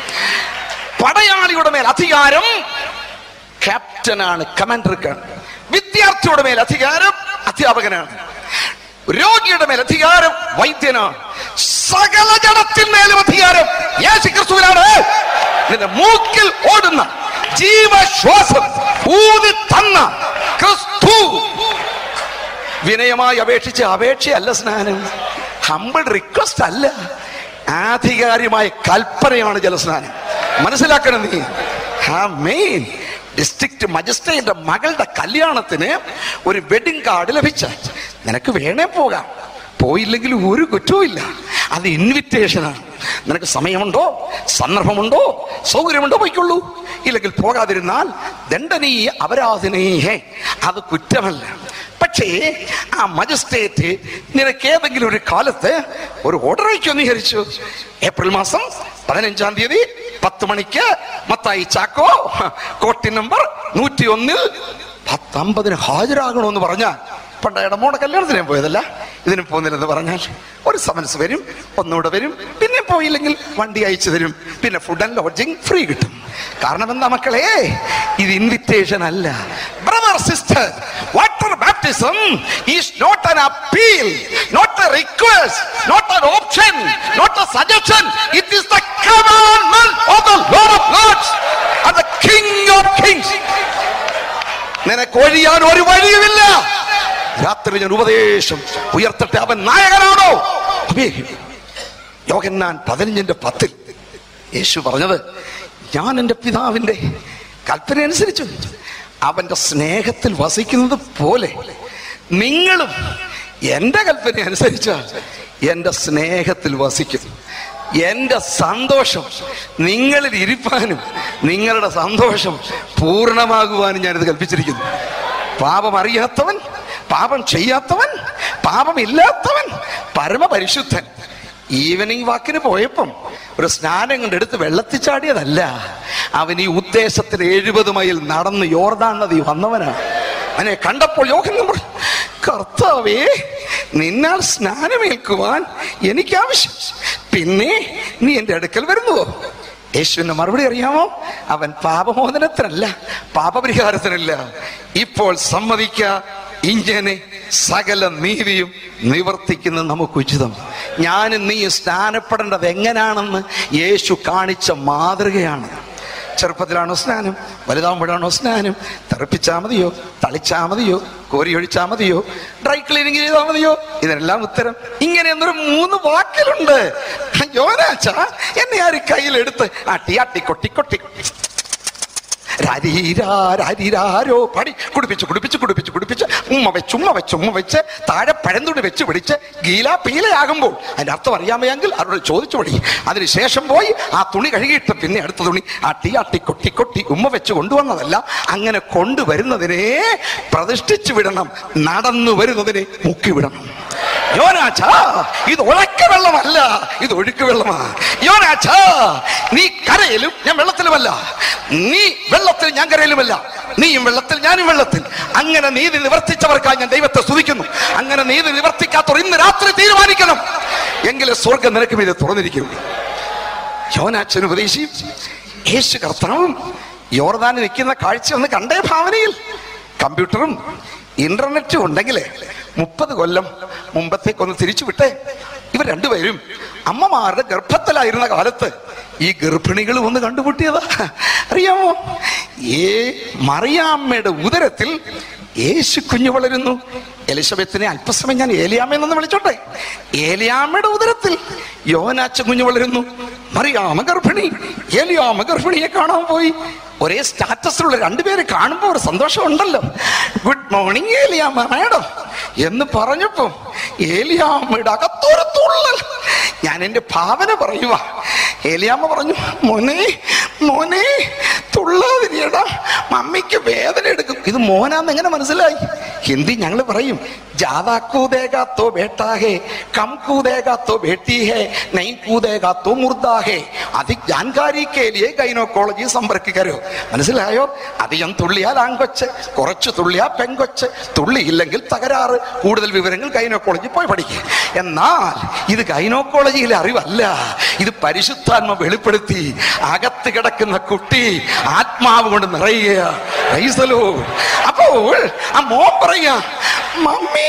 പടയാളിയുടെ മേൽ അധികാരം ക്യാപ്റ്റനാണ് കമാൻഡർക്കാണ് വിദ്യാർത്ഥിയുടെ മേൽ അധികാരം അധ്യാപകനാണ് രോഗിയുടെ മേൽ അധികാരം വൈദ്യനാണ് സകല ജനത്തിന്മേലും അധികാരം യേശു ക്രിസ്തുവിനാണ് നിന്റെ മൂക്കിൽ ഓടുന്ന ജീവശ്വാസം ഊതി തന്ന ക്രിസ്തു വിനയമായി അപേക്ഷിച്ച അപേക്ഷയല്ല സ്നാനം ഹമ്പിൾ റിക്വസ്റ്റ് അല്ല ആധികാരികമായ കൽപ്പനയാണ് ജലസ്നാനം മനസ്സിലാക്കണം നീ ആ മെയിൻ ഡിസ്ട്രിക്ട് മജിസ്ട്രേറ്റിന്റെ മകളുടെ കല്യാണത്തിന് ഒരു വെഡിങ് കാർഡ് ലഭിച്ച നിനക്ക് വേണേ പോകാം പോയില്ലെങ്കിൽ ഒരു കുറ്റവും ഇല്ല അത് ഇൻവിറ്റേഷനാണ് നിനക്ക് സമയമുണ്ടോ സന്ദർഭമുണ്ടോ സൗകര്യമുണ്ടോ പോയിക്കൊള്ളൂ ഇല്ലെങ്കിൽ പോകാതിരുന്നാൽ ദണ്ഡനീയ അപരാധനീയേ അത് കുറ്റമല്ല പക്ഷേ ആ മജിസ്ട്രേറ്റ് നിനക്ക് ഏതെങ്കിലും ഒരു കാലത്ത് ഒരു ഓർഡർ അയക്കുമെന്ന് വിചാരിച്ചു ഏപ്രിൽ മാസം പതിനഞ്ചാം തീയതി പത്ത് മണിക്ക് മത്തായി ചാക്കോ കോട്ടി നമ്പർ നൂറ്റി ഒന്നിൽ പത്തമ്പതിന് ഹാജരാകണമെന്ന് പറഞ്ഞാൽ പണ്ട് ഇടമോടെ കല്യാണത്തിന് ഞാൻ പോയതല്ല ഇതിന് പോകുന്നില്ലെന്ന് പറഞ്ഞാൽ ഒരു സമൻസ് വരും ഒന്നുകൂടെ വരും പിന്നെ പോയില്ലെങ്കിൽ വണ്ടി അയച്ചു തരും പിന്നെ ഫുഡ് ആൻഡ് ലോഡ്ജിങ് ഫ്രീ കിട്ടും കാരണം എന്താ മക്കളെ ഇത് ഇൻവിറ്റേഷൻ അല്ല brother sister water baptism is not an appeal not a request not an option not a suggestion it is the commandment of the lord of lords and the king of kings നിനക്ക് ഒഴിയാൻ ഒരു വഴിയുമില്ല രാത്രി ഞാൻ ഉപദേശം ഉയർത്തട്ടെ അവൻ നായകനാണോ അബേ യോഗന്നാൻ പതിനഞ്ചിന്റെ പത്തിൽ യേശു പറഞ്ഞത് ഞാൻ എൻ്റെ പിതാവിൻ്റെ കൽപ്പന അനുസരിച്ചു അവന്റെ സ്നേഹത്തിൽ വസിക്കുന്നത് പോലെ നിങ്ങളും എൻ്റെ കൽപ്പന അനുസരിച്ചാൽ എൻ്റെ സ്നേഹത്തിൽ വസിക്കും എൻ്റെ സന്തോഷം നിങ്ങളിൽ ഇരിപ്പാനും നിങ്ങളുടെ സന്തോഷം പൂർണ്ണമാകുവാനും ഞാനിത് കൽപ്പിച്ചിരിക്കുന്നു പാപം അറിയാത്തവൻ പാപം ചെയ്യാത്തവൻ പാപമില്ലാത്തവൻ പരമപരിശുദ്ധൻ ഈവനിങ് വാക്കിന് പോയപ്പം ഒരു സ്നാനം കൊണ്ട് എടുത്ത് വെള്ളത്തിൽ ചാടിയതല്ല അവൻ ഈ ഉദ്ദേശത്തിന് എഴുപത് മൈൽ നടന്ന് യോർദാൻ നദി വന്നവനാണ് അവനെ കണ്ടപ്പോൾ യോഗം പറഞ്ഞു കർത്താവേ നിന്നാൽ സ്നാനമേൽക്കുവാൻ എനിക്ക് ആവശ്യം പിന്നെ നീ എന്റെ അടുക്കൽ വരുന്നുവോ യേശുവിന്റെ മറുപടി അറിയാമോ അവൻ പാപമോചനത്തിനല്ല പാപപരിഹാരത്തിനല്ല ഇപ്പോൾ സമ്മതിക്ക ഇങ്ങനെ സകല നീതിയും നിവർത്തിക്കുന്നത് നമുക്ക് ഉചിതം ഞാനും നീ സ്നാനപ്പെടേണ്ടത് എങ്ങനെയാണെന്ന് യേശു കാണിച്ച മാതൃകയാണ് ചെറുപ്പത്തിലാണോ സ്നാനം വലുതാകുമ്പോഴാണോ സ്നാനം തെറപ്പിച്ചാൽ മതിയോ തളിച്ചാ മതിയോ കോരി ഒഴിച്ചാ മതിയോ ഡ്രൈ ക്ലീനിങ് ചെയ്താൽ മതിയോ ഇതിനെല്ലാം ഉത്തരം ഇങ്ങനെ എന്നൊരു മൂന്ന് വാക്കിലുണ്ട് യോനാച്ച എന്നെ ആര് കയ്യിലെടുത്ത് ആട്ടി ആട്ടി കൊട്ടി കൊട്ടി രാരീരാരോ പടി കുടിപ്പിച്ച് കുടിപ്പിച്ച് കുടിപ്പിച്ച് കുടിപ്പിച്ച് ഉമ്മ വെച്ച് ഉമ്മ വെച്ച് ഉമ്മ വെച്ച് താഴെ പഴന്തുണി വെച്ച് പിടിച്ച് ഗീല പീലയാകുമ്പോൾ അതിന്റെ അർത്ഥം അറിയാമെങ്കിൽ അവരോട് ചോദിച്ചു പടി അതിനുശേഷം പോയി ആ തുണി കഴുകിയിട്ട് പിന്നെ അടുത്ത തുണി ആട്ടി ആട്ടി കൊട്ടി കൊട്ടി ഉമ്മ വെച്ച് കൊണ്ടുവന്നതല്ല അങ്ങനെ കൊണ്ടുവരുന്നതിനെ പ്രതിഷ്ഠിച്ചു വിടണം നടന്നു വരുന്നതിനെ മുക്കി വിടണം യോനാച്ചാ ഇത് ഉഴക്ക വെള്ളമല്ല ഇത് ഒഴുക്ക് വെള്ളമാ യോനാച്ചാ നീ കരയിലും ഞാൻ വെള്ളത്തിലുമല്ല നീ വെള്ളത്തിൽ ഞാൻ കരയിലുമല്ല നീയും വെള്ളത്തിൽ ഞാനും വെള്ളത്തിൽ അങ്ങനെ നീതി നിവർത്തിച്ചവർക്കായി ഞാൻ ദൈവത്തെ സ്തുതിക്കുന്നു അങ്ങനെ നീതി നിവർത്തിക്കാത്തവർ ഇന്ന് രാത്രി തീരുമാനിക്കണം എങ്കിലും സ്വർഗം നിനക്കും ഇത് തുറന്നിരിക്കും യോനാച്ചൻ ഉപദേശിയും യേശു കർത്താവും യോർദാനിൽ നിൽക്കുന്ന കാഴ്ച ഒന്ന് കണ്ടേ ഭാവനയിൽ കമ്പ്യൂട്ടറും ഇന്റർനെറ്റും ഉണ്ടെങ്കിൽ മുപ്പത് കൊല്ലം മുമ്പത്തേക്കൊന്ന് തിരിച്ചു വിട്ടേ ഇവർ രണ്ടുപേരും അമ്മമാരുടെ ഗർഭത്തിലായിരുന്ന കാലത്ത് ഈ ഗർഭിണികൾ ഒന്ന് കണ്ടുമുട്ടിയതാ അറിയാമോ ഏ മറിയാമ്മയുടെ ഉദരത്തിൽ യേശു കുഞ്ഞു വളരുന്നു എലിസബത്തിനെ അല്പസമയം ഞാൻ ഏലിയാമ്മയെന്നൊന്ന് വിളിച്ചോട്ടെ ഏലിയാമ്മയുടെ ഉദരത്തിൽ യോനാച്ച കുഞ്ഞു വളരുന്നു മറിയാമ ഗർഭിണി ഏലിയാമ ഗർഭിണിയെ കാണാൻ പോയി ഒരേ സ്റ്റാറ്റസിലുള്ള രണ്ടുപേരെ കാണുമ്പോൾ ഒരു സന്തോഷമുണ്ടല്ലോ ഗുഡ് മോർണിംഗ് ഏലിയാമ്മ മാഡം എന്ന് പറഞ്ഞപ്പോ ഏലിയാമ്മയുടെ അകത്തൊരു തുള്ളൽ ഞാൻ എന്റെ ഭാവന പറയുക ഏലിയാമ്മ പറഞ്ഞു മോനെ മോനെ തുള്ളാതിരിയടാ മമ്മിക്ക് വേദന എടുക്കും ഇത് മോനാന്ന് എങ്ങനെ മനസ്സിലായി ഹിന്ദി ഞങ്ങൾ പറയും ജാതാ കൂതേഗാ തോ ബേട്ടാ ഹേ കം കൂതേഗാ തോ ബേട്ടി ഹേ നൈ കൂതേഗാ തോ മുർദാ ഹേ അധിക് ജാൻകാരി കേ ലിയേ ഗൈനോക്കോളജി സമ്പർക്കിക്കരോ മനസ്സിലായോ അധികം തുള്ളിയാൽ ആൺകൊച്ച് കുറച്ച് തുള്ളിയാൽ പെൺകൊച്ച് തുള്ളിയില്ലെങ്കിൽ തകരാറ് കൂടുതൽ വിവരങ്ങൾ ഗൈനോക്കോളജി പോയി പഠിക്കുക എന്നാൽ ഇത് ഗൈനോക്കോളജിയിലെ അറിവല്ല ഇത് പരിശുദ്ധാത്മ വെളിപ്പെടുത്തി അകത്ത് കിടക്കുന്ന കുട്ടി ആത്മാവ് കൊണ്ട് നിറയുക Praise the Lord. അപ്പോൾ ആ മോൻ പറയാ മമ്മി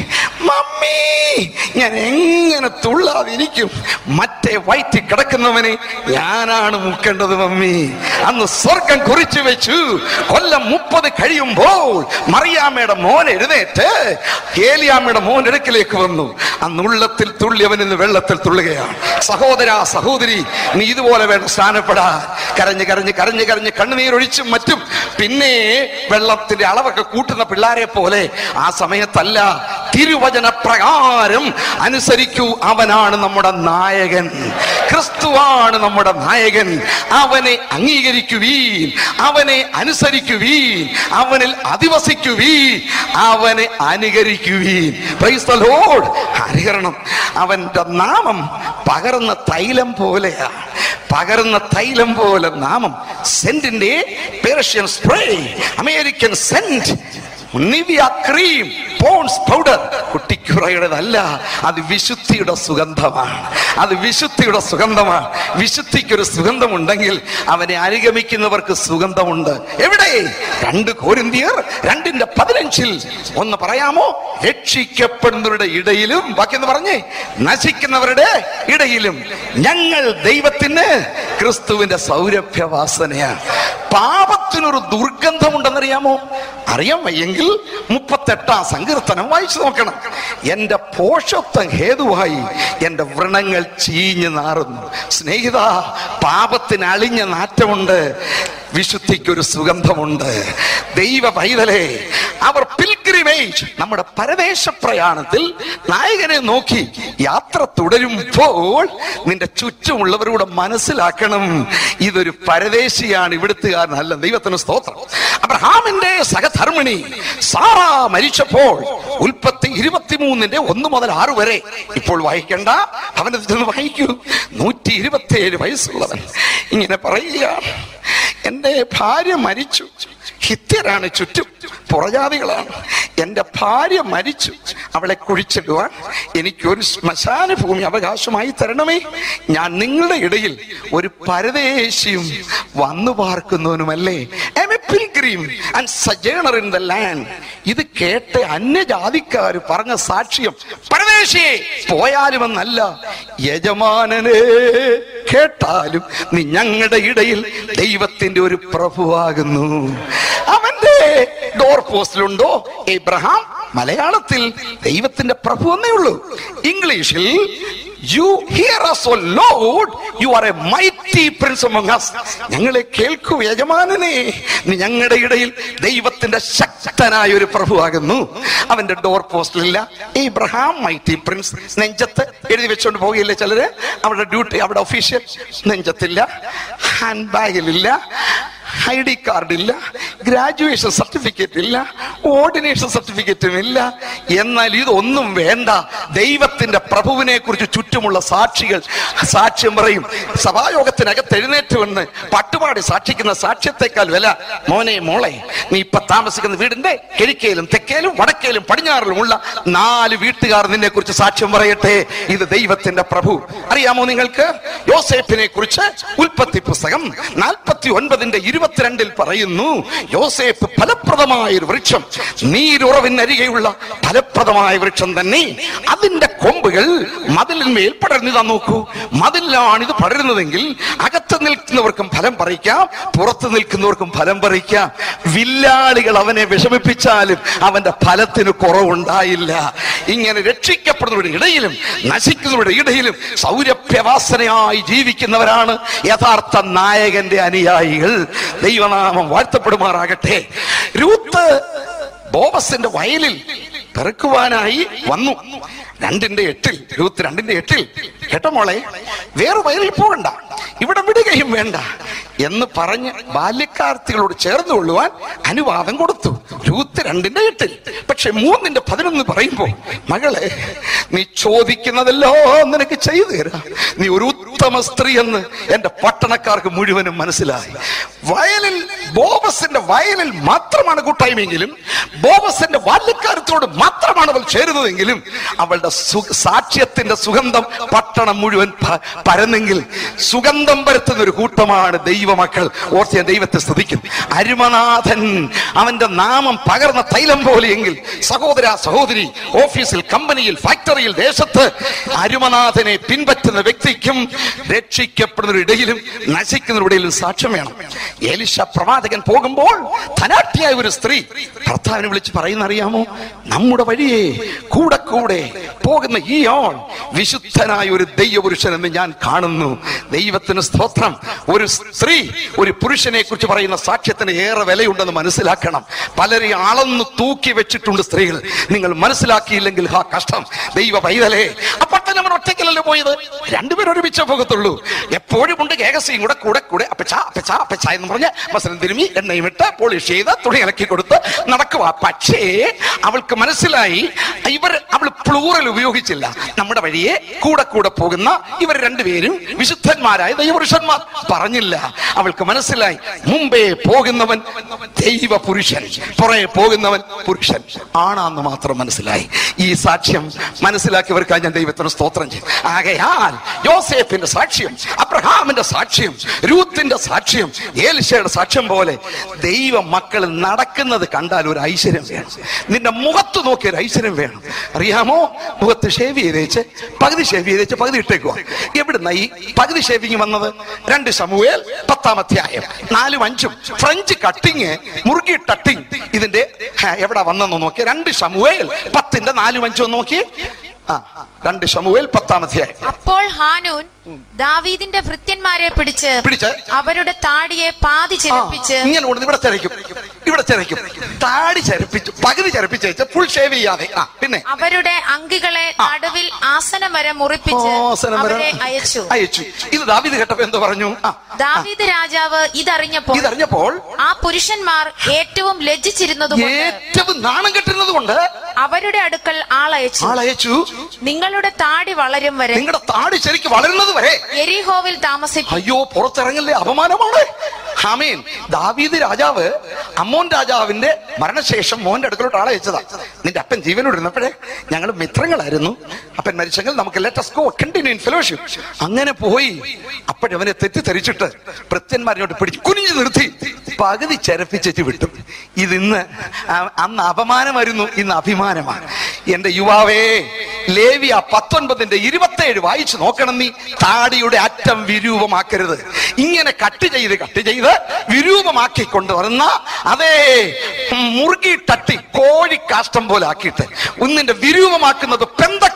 മമ്മി ഞാൻ എങ്ങനെ തുള്ളാതിരിക്കും മറ്റേ വയറ്റിൽ കിടക്കുന്നവനെ ഞാനാണ് മുക്കേണ്ടത് മമ്മി അന്ന് സ്വർഗം കുറിച്ചു വെച്ചു കൊല്ലം മുപ്പത് കഴിയുമ്പോൾ മറിയാമ്മയുടെ മോൻ എഴുന്നേറ്റ് ഏലിയാമ്മയുടെ മോൻ അടുക്കിലേക്ക് വന്നു അന്ന് ഉള്ളത്തിൽ തുള്ളിയവൻ ഇന്ന് വെള്ളത്തിൽ തുള്ളുകയാണ് സഹോദര സഹോദരി നീ ഇതുപോലെ വേണം സ്ഥാനപ്പെടാൻ കരഞ്ഞ് കരഞ്ഞ് കരഞ്ഞ് കരഞ്ഞ് കണ്ണുനീരൊഴിച്ചും മറ്റും പിന്നെ വെള്ളത്തിന്റെ അളവൊക്കെ കൂട്ടുന്ന പിള്ളാരെ പോലെ ആ സമയത്തല്ല തിരുവചന പ്രകാരം അനുസരിക്കൂ അവനാണ് നമ്മുടെ നായകൻ ക്രിസ്തുവാണ് നമ്മുടെ നായകൻ അവനെ അംഗീകരിക്കുവീൻ അവനെ അനുസരിക്കുവീൻ അവനിൽ അധിവസിക്കുവീൻ അവനെ അനുകരിക്കുവീൻ Praise the Lord. അനുകരണം അവന്റെ നാമം പകർന്ന തൈലം പോലെയാണ് പകർന്ന തൈലം പോലെ നാമം സെന്റിന്റെ Persian spray American scent Nivea cream Ponds powder കുട്ടിക്കുറയുടേതല്ല അത് വിശുദ്ധിയുടെ സുഗന്ധമാണ് അത് വിശുദ്ധിയുടെ സുഗന്ധമാണ് വിശുദ്ധിക്കൊരു സുഗന്ധമുണ്ടെങ്കിൽ അവനെ അനുഗമിക്കുന്നവർക്ക് സുഗന്ധമുണ്ട് എവിടെ രണ്ട് കോരിന്തിയർ രണ്ടിന്റെ പതിനഞ്ചിൽ ഒന്ന് പറയാമോ രക്ഷിക്കപ്പെടുന്നവരുടെ ഇടയിലും ബാക്കി എന്ന് പറഞ്ഞേ നശിക്കുന്നവരുടെ ഇടയിലും ഞങ്ങൾ ദൈവത്തിന് ക്രിസ്തുവിന്റെ സൗരഭ്യവാസനയാണ് പാപത്തിനൊരു ദുർഗന്ധമുണ്ടെന്നറിയാമോ അറിയാൻ വയ്യെങ്കിൽ മുപ്പത്തെട്ടാം സങ്കീർത്തനം വായിച്ചു നോക്കണം എന്റെ പോഷത്വം ഹേതുവായി എന്റെ വ്രണങ്ങൾ ചീഞ്ഞു നാറുന്നു സ്നേഹിത പാപത്തിന് അളിഞ്ഞ നാറ്റമുണ്ട് വിശുദ്ധിക്കൊരു സുഗന്ധമുണ്ട് ദൈവ പൈതലേ അവർ പിൽഗ്രിമേജ് നമ്മുടെ പരദേശ പ്രയാണത്തിൽ നായകനെ നോക്കി യാത്ര തുടരുമ്പോൾ നിന്റെ ചുറ്റുമുള്ളവരോട് മനസ്സിലാക്കണം ഇതൊരു പരദേശിയാണ് ഇവിടുത്തുകാരനല്ല ദൈവത്തിന് സ്തോത്രം അബ്രഹാമിന്റെ സഹധർമ്മിണി സാറ മരിച്ചപ്പോൾ ഉൽപ്പത്തി ഇരുപത്തിമൂന്നിന്റെ ഒന്ന് മുതൽ ആറ് വരെ ഇപ്പോൾ വായിക്കണ്ട അവനെ ചെന്ന് വായിക്കൂ നൂറ്റി ഇരുപത്തിയേഴ് വയസ്സുള്ളവൻ ഇങ്ങനെ പറയുക എന്റെ ഭാര്യ മരിച്ചു ഹിത്യരാണ് ചുറ്റും പുറജാതികളാണ് എന്റെ ഭാര്യ മരിച്ചു അവളെ കുഴിച്ചിടുവാൻ എനിക്കൊരു ശ്മശാന ഭൂമി അവകാശമായി തരണമേ ഞാൻ നിങ്ങളുടെ ഇടയിൽ ഒരു പരദേശിയും വന്നു പാർക്കുന്നവനുമല്ലേ am a pilgrim and sojourner in the land ഇത് കേട്ട് അന്യജാതിക്കാർ പറഞ്ഞ സാക്ഷ്യം പരദേശിയെ പോയാലുമെന്നല്ല യജമാനനെ കേട്ടാലും നീ ഞങ്ങളുടെ ഇടയിൽ ദൈവത്തിന്റെ ഒരു പ്രഭുവാകുന്നു അവന്റെ ഡോർ പോസ്റ്റിലുണ്ടോ എബ്രഹാം മലയാളത്തിൽ ദൈവത്തിന്റെ പ്രഭു എന്നേ ഉള്ളൂ ഇംഗ്ലീഷിൽ you hear us, O Lord, you are a mighty mighty prince ഞങ്ങളെ കേൾക്കൂ യജമാനനെ നീ ഞങ്ങളുടെ ഇടയിൽ ദൈവത്തിന്റെ ശക്തനായ ഒരു പ്രഭുവാകുന്നു അവന്റെ ഡോർ പോസ്റ്റിലില്ല ഇബ്രഹാം മൈറ്റി പ്രിൻസ് നെഞ്ചത്ത് എഴുതി വെച്ചോണ്ട് പോകില്ലേ ചിലര് അവിടെ ഡ്യൂട്ടി അവിടെ ഒഫീഷ്യൽ നെഞ്ചത്തില്ല ഹാൻഡ് ബാഗിലില്ല ഐ ഡി കാർഡ് ഇല്ല ഗ്രാജുവേഷൻ സർട്ടിഫിക്കറ്റ് ഇല്ല ഓർഡിനേഷൻ സർട്ടിഫിക്കറ്റും ഇല്ല എന്നാൽ ഇതൊന്നും വേണ്ട ദൈവത്തിന്റെ പ്രഭുവിനെ കുറിച്ച് ചുറ്റുമുള്ള സാക്ഷികൾ സാക്ഷ്യം പറയും സഭായോഗത്തിനകത്ത് എഴുന്നേറ്റ് വന്ന് പട്ടുപാടി സാക്ഷിക്കുന്ന സാക്ഷ്യത്തെക്കാൾ വില മോനെ മോളെ നീ ഇപ്പൊ താമസിക്കുന്ന വീടിന്റെ കിഴക്കേലും തെക്കേലും വടക്കേലും പടിഞ്ഞാറിലുമുള്ള നാല് വീട്ടുകാർ നിന്നെ കുറിച്ച് സാക്ഷ്യം പറയട്ടെ ഇത് ദൈവത്തിന്റെ പ്രഭു അറിയാമോ നിങ്ങൾക്ക് യോസേഫിനെ കുറിച്ച് ഉൽപ്പത്തി പുസ്തകം നാൽപ്പത്തി ഒൻപതിന്റെ ഇരുപത്തിരണ്ടിൽ പറയുന്നു യോസേഫ് ഫലപ്രദമായ ഒരു വൃക്ഷം നീരുറവിനരികെയുള്ള ഫലപ്രദമായ വൃക്ഷം തന്നെ അതിന്റെ കൊമ്പുകൾ മതിലിന്മേൽ പടർന്നിതാ നോക്കൂ മതിലാണ് ഇത് പടരുന്നതെങ്കിൽ അകത്ത് നിൽക്കുന്നവർക്കും ഫലം പറിക്കാം പുറത്ത് നിൽക്കുന്നവർക്കും ഫലം പറിക്കാം വില്ലാളികൾ അവനെ വിഷമിപ്പിച്ചാലും അവന്റെ ഫലത്തിന് കുറവുണ്ടായില്ല ഇങ്ങനെ രക്ഷിക്കപ്പെടുന്നവരുടെ ഇടയിലും നശിക്കുന്നവരുടെ ഇടയിലും സൗരഭ്യവാസനയായി ജീവിക്കുന്നവരാണ് യഥാർത്ഥ നായകന്റെ അനുയായികൾ ദൈവനാമം വാഴ്ത്തപ്പെടുമാറാകട്ടെ രൂത്ത് ബോബസിന്റെ വയലിൽ പെറുക്കുവാനായി വന്നു രണ്ടിന്റെ എട്ടിൽ രൂത്ത് രണ്ടിന്റെ എട്ടിൽ കേട്ടോ മോളെ വേറെ വയലിൽ പോകണ്ട ഇവിടെ വിടുകയും വേണ്ട എന്ന് പറഞ്ഞ് ബാല്യക്കാർത്തികളോട് ചേർന്ന് കൊള്ളുവാൻ അനുവാദം കൊടുത്തു രൂത്ത് രണ്ടിന്റെ എട്ടിൽ പക്ഷെ മൂന്നിന്റെ പതിനൊന്ന് പറയുമ്പോ മകളെ നീ ചോദിക്കുന്നതല്ലോ നിനക്ക് ചെയ്തു തരാം നീ ഒരു ഉത്തമ സ്ത്രീ എന്ന് എന്റെ പട്ടണക്കാർക്ക് മുഴുവനും മനസ്സിലായി വയലിൽ ബോബസിന്റെ വയലിൽ മാത്രമാണ് കൂട്ടായ്മയെങ്കിലും ബോബസിന്റെ ബാല്യക്കാരത്തോട് മാത്രമാണ് അവൾ ചേരുന്നതെങ്കിലും അവളുടെ സു- സാക്ഷ്യത്തിന്റെ സുഗന്ധം പട്ടണം മുഴുവൻ പ- പരന്നെങ്കിൽ സുഗന്ധം പരത്തുന്ന ഒരു കൂട്ടമാണ് ദൈവമക്കൾ ഓർത്ത് ഞാൻ ദൈവത്തെ സ്തുതിക്കും അരുമനാഥൻ അവന്റെ നാമം പകർന്ന തൈലം പോലെയെങ്കിൽ സഹോദര സഹോദരി ഓഫീസിൽ കമ്പനിയിൽ ഫാക്ടറിയിൽ ദേശത്ത് അരുമനാഥനെ പിൻപറ്റുന്ന വ്യക്തിക്കും രക്ഷിക്കപ്പെടുന്ന ഇടയിലും നശിക്കുന്ന ഇടയിലും സാക്ഷ്യം വേണം എലിശ പ്രവാചകൻ പോകുമ്പോൾ ധനാഠ്യായ ഒരു സ്ത്രീ ഭർത്താവിനെ വിളിച്ച് പറയുന്ന അറിയാമോ നമ്മുടെ വഴിയെ കൂടെ കൂടെ പോകുന്ന ഈ ആൾ വിശുദ്ധനായ ഒരു ദൈവപുരുഷൻ എന്ന് ഞാൻ കാണുന്നു ദൈവത്തിന് സ്തോത്രം ഒരു സ്ത്രീ ഒരു പുരുഷനെ കുറിച്ച് പറയുന്ന സാക്ഷ്യത്തിന് ഏറെ വിലയുണ്ടെന്ന് മനസ്സിലാക്കണം പലരെയും അളന്ന് തൂക്കി വെച്ചിട്ടുണ്ട് സ്ത്രീകൾ നിങ്ങൾ മനസ്സിലാക്കിയില്ലെങ്കിൽ ഹാ കഷ്ടം ദൈവ പൈതലേ അപ്പോൾ തന്നെ നമ്മൾ ഒറ്റയ്ക്കല്ലല്ലോ പോയത് രണ്ടുപേരും ഒരുമിച്ചേ പോകത്തുള്ളൂ എപ്പോഴും ഉണ്ട് കേകസിയും കൂടെ കൂടെ കൂടെ അപ്പച്ച അപ്പച്ച അപ്പച്ച എന്ന് പറഞ്ഞ് മസനം തിരുമി എണ്ണയും ഇട്ട് പോളിഷ് ചെയ്ത് തുണി ഇളക്കി കൊടുത്ത് നടക്കുക പക്ഷേ അവൾക്ക് മനസ്സിലായി ഇവർ അവൾ പ്ലൂറൽ ഉപയോഗിച്ചില്ല നമ്മുടെ വഴിയെ കൂടെ കൂടെ പോകുന്ന ഇവർ രണ്ടുപേരും വിശുദ്ധന്മാരായ ദൈവപുരുഷന്മാർ പറഞ്ഞില്ല അവൾക്ക് മനസ്സിലായി മുമ്പേ പോകുന്നവൻ ദൈവ പുരുഷൻ പുറകെ പോകുന്നവൻ പുരുഷൻ ആണാന്ന് മാത്രം മനസ്സിലായി ഈ സാക്ഷ്യം മനസ്സിലാക്കിയവർക്കായി ഞാൻ ദൈവത്തിന് സ്തോത്രം ചെയ്യും ആകയാൽ യോസേഫിന്റെ സാക്ഷ്യം അബ്രഹാമിന്റെ സാക്ഷ്യം രൂത്തിന്റെ സാക്ഷ്യം ഏലിശയുടെ സാക്ഷ്യം പോലെ ദൈവ മക്കൾ നടക്കുന്നത് കണ്ടാൽ ഒരു ഐശ്വര്യം വേണം നിന്റെ മുഖത്ത് നോക്കി ഒരു ഐശ്വര്യം വേണം അറിയാമോ മുഖത്ത് ഷേവ് ചെയ്തേച്ച് പകുതി ഷേവ് ചെയ്തേച്ച് പകുതി ഇട്ടേക്കുക എവിടുന്ന ഈ പകുതി ഷേവിങ് വന്നത് രണ്ട് സമൂഹൽ പത്താം അധ്യായം നാലും അഞ്ചും ഫ്രഞ്ച് കട്ടിങ് മുറുകി ടട്ടിങ് ഇതിന്റെ ഹാ, എവിടെ വന്നെന്ന് നോക്കി രണ്ട് സമൂഹൽ പത്തിന്റെ നാലും അഞ്ചും നോക്കി ആ രണ്ട് സമൂഹൽ പത്താം അധ്യായം അപ്പോൾ ഹാനൂൻ ദാവീദിന്റെ ഭൃത്യന്മാരെ പിടിച്ച് പിടിച്ച് അവരുടെ താടിയെ പാതി ആ, ചിരപ്പിച്ച് ഇങ്ങനെ കൊണ്ട് ഇവിടെ ചരയ്ക്കും ഇവിടെ ചരയ്ക്കും താടി ചരപ്പിച്ചു പകുതി ചരപ്പിച്ച് ഫുൾ ഷേവ് ചെയ്യാതെ ആ പിന്നെ അവരുടെ അങ്കികളെ നടുവിൽ ആസനം വരെ മുറിപ്പിച്ച് ആസനം വരെ അവരെ അയച്ചു അയച്ചു ഇത് ദാവീദ് കേട്ടപ്പോ എന്ത് പറഞ്ഞു ആ, ദാവീദ് രാജാവ് ഇതറിഞ്ഞപ്പോൾ ഇതറിഞ്ഞപ്പോൾ ആ പുരുഷന്മാർ ഏറ്റവും ലജ്ജിച്ചിരുന്നതുകൊണ്ട് ഏറ്റവും നാണം കെട്ടുന്നത് കൊണ്ട് അവരുടെ അടുക്കൽ ആളയച്ചു ആളയച്ചു നിങ്ങളുടെ താടി വളരും വരെ നിങ്ങളുടെ താടി ശരിക്ക് വളരുന്നത് വരെ എരിഹോവിൽ താമസിക്കും അയ്യോ പുറത്തിറങ്ങല്ലേ അപമാനമാണ് ഹാമീൻ ദാവീദ് രാജാവ് അമ്മോൻ രാജാവിന്റെ മരണശേഷം മോന്റെ അടുക്കലോട്ട് ആളെ അയച്ചതാ നിന്റെ അപ്പൻ ജീവനോട് ഇരുന്നപ്പോഴേ ഞങ്ങൾ മിത്രങ്ങളായിരുന്നു അപ്പൻ മരിച്ചെങ്കിൽ നമുക്ക് let's go continue in fellowship അങ്ങനെ പോയി അപ്പോഴവനെ തെറ്റിദ്ധരിച്ചിട്ട് ഭൃത്യന്മാരോട്ട് പിടിച്ച് കുനിഞ്ഞു നിർത്തി പകുതി ചരപ്പിച്ചു വിട്ടു ഇതിന്ന് ആ- അന്ന് അപമാനമായിരുന്നു ഇന്ന് അഭിമാനമാണ് എന്റെ യുവാവേ ലേവിയ പത്തൊൻപതിന്റെ ഇരുപത്തേഴ് വായിച്ചു നോക്കണം നീ താടിയുടെ അറ്റം വിരൂപമാക്കരുത് ഇങ്ങനെ കട്ട് ചെയ്ത് കട്ട് ചെയ്ത് വിരൂപമാക്കി കൊണ്ടുവരുന്ന അതേ മുറുകി തട്ടി കോഴി കാഷ്ടം പോലെ ആക്കിയിട്ട് ഒന്നിന്റെ വിരൂപമാക്കുന്നത് പെന്തക്കോസ്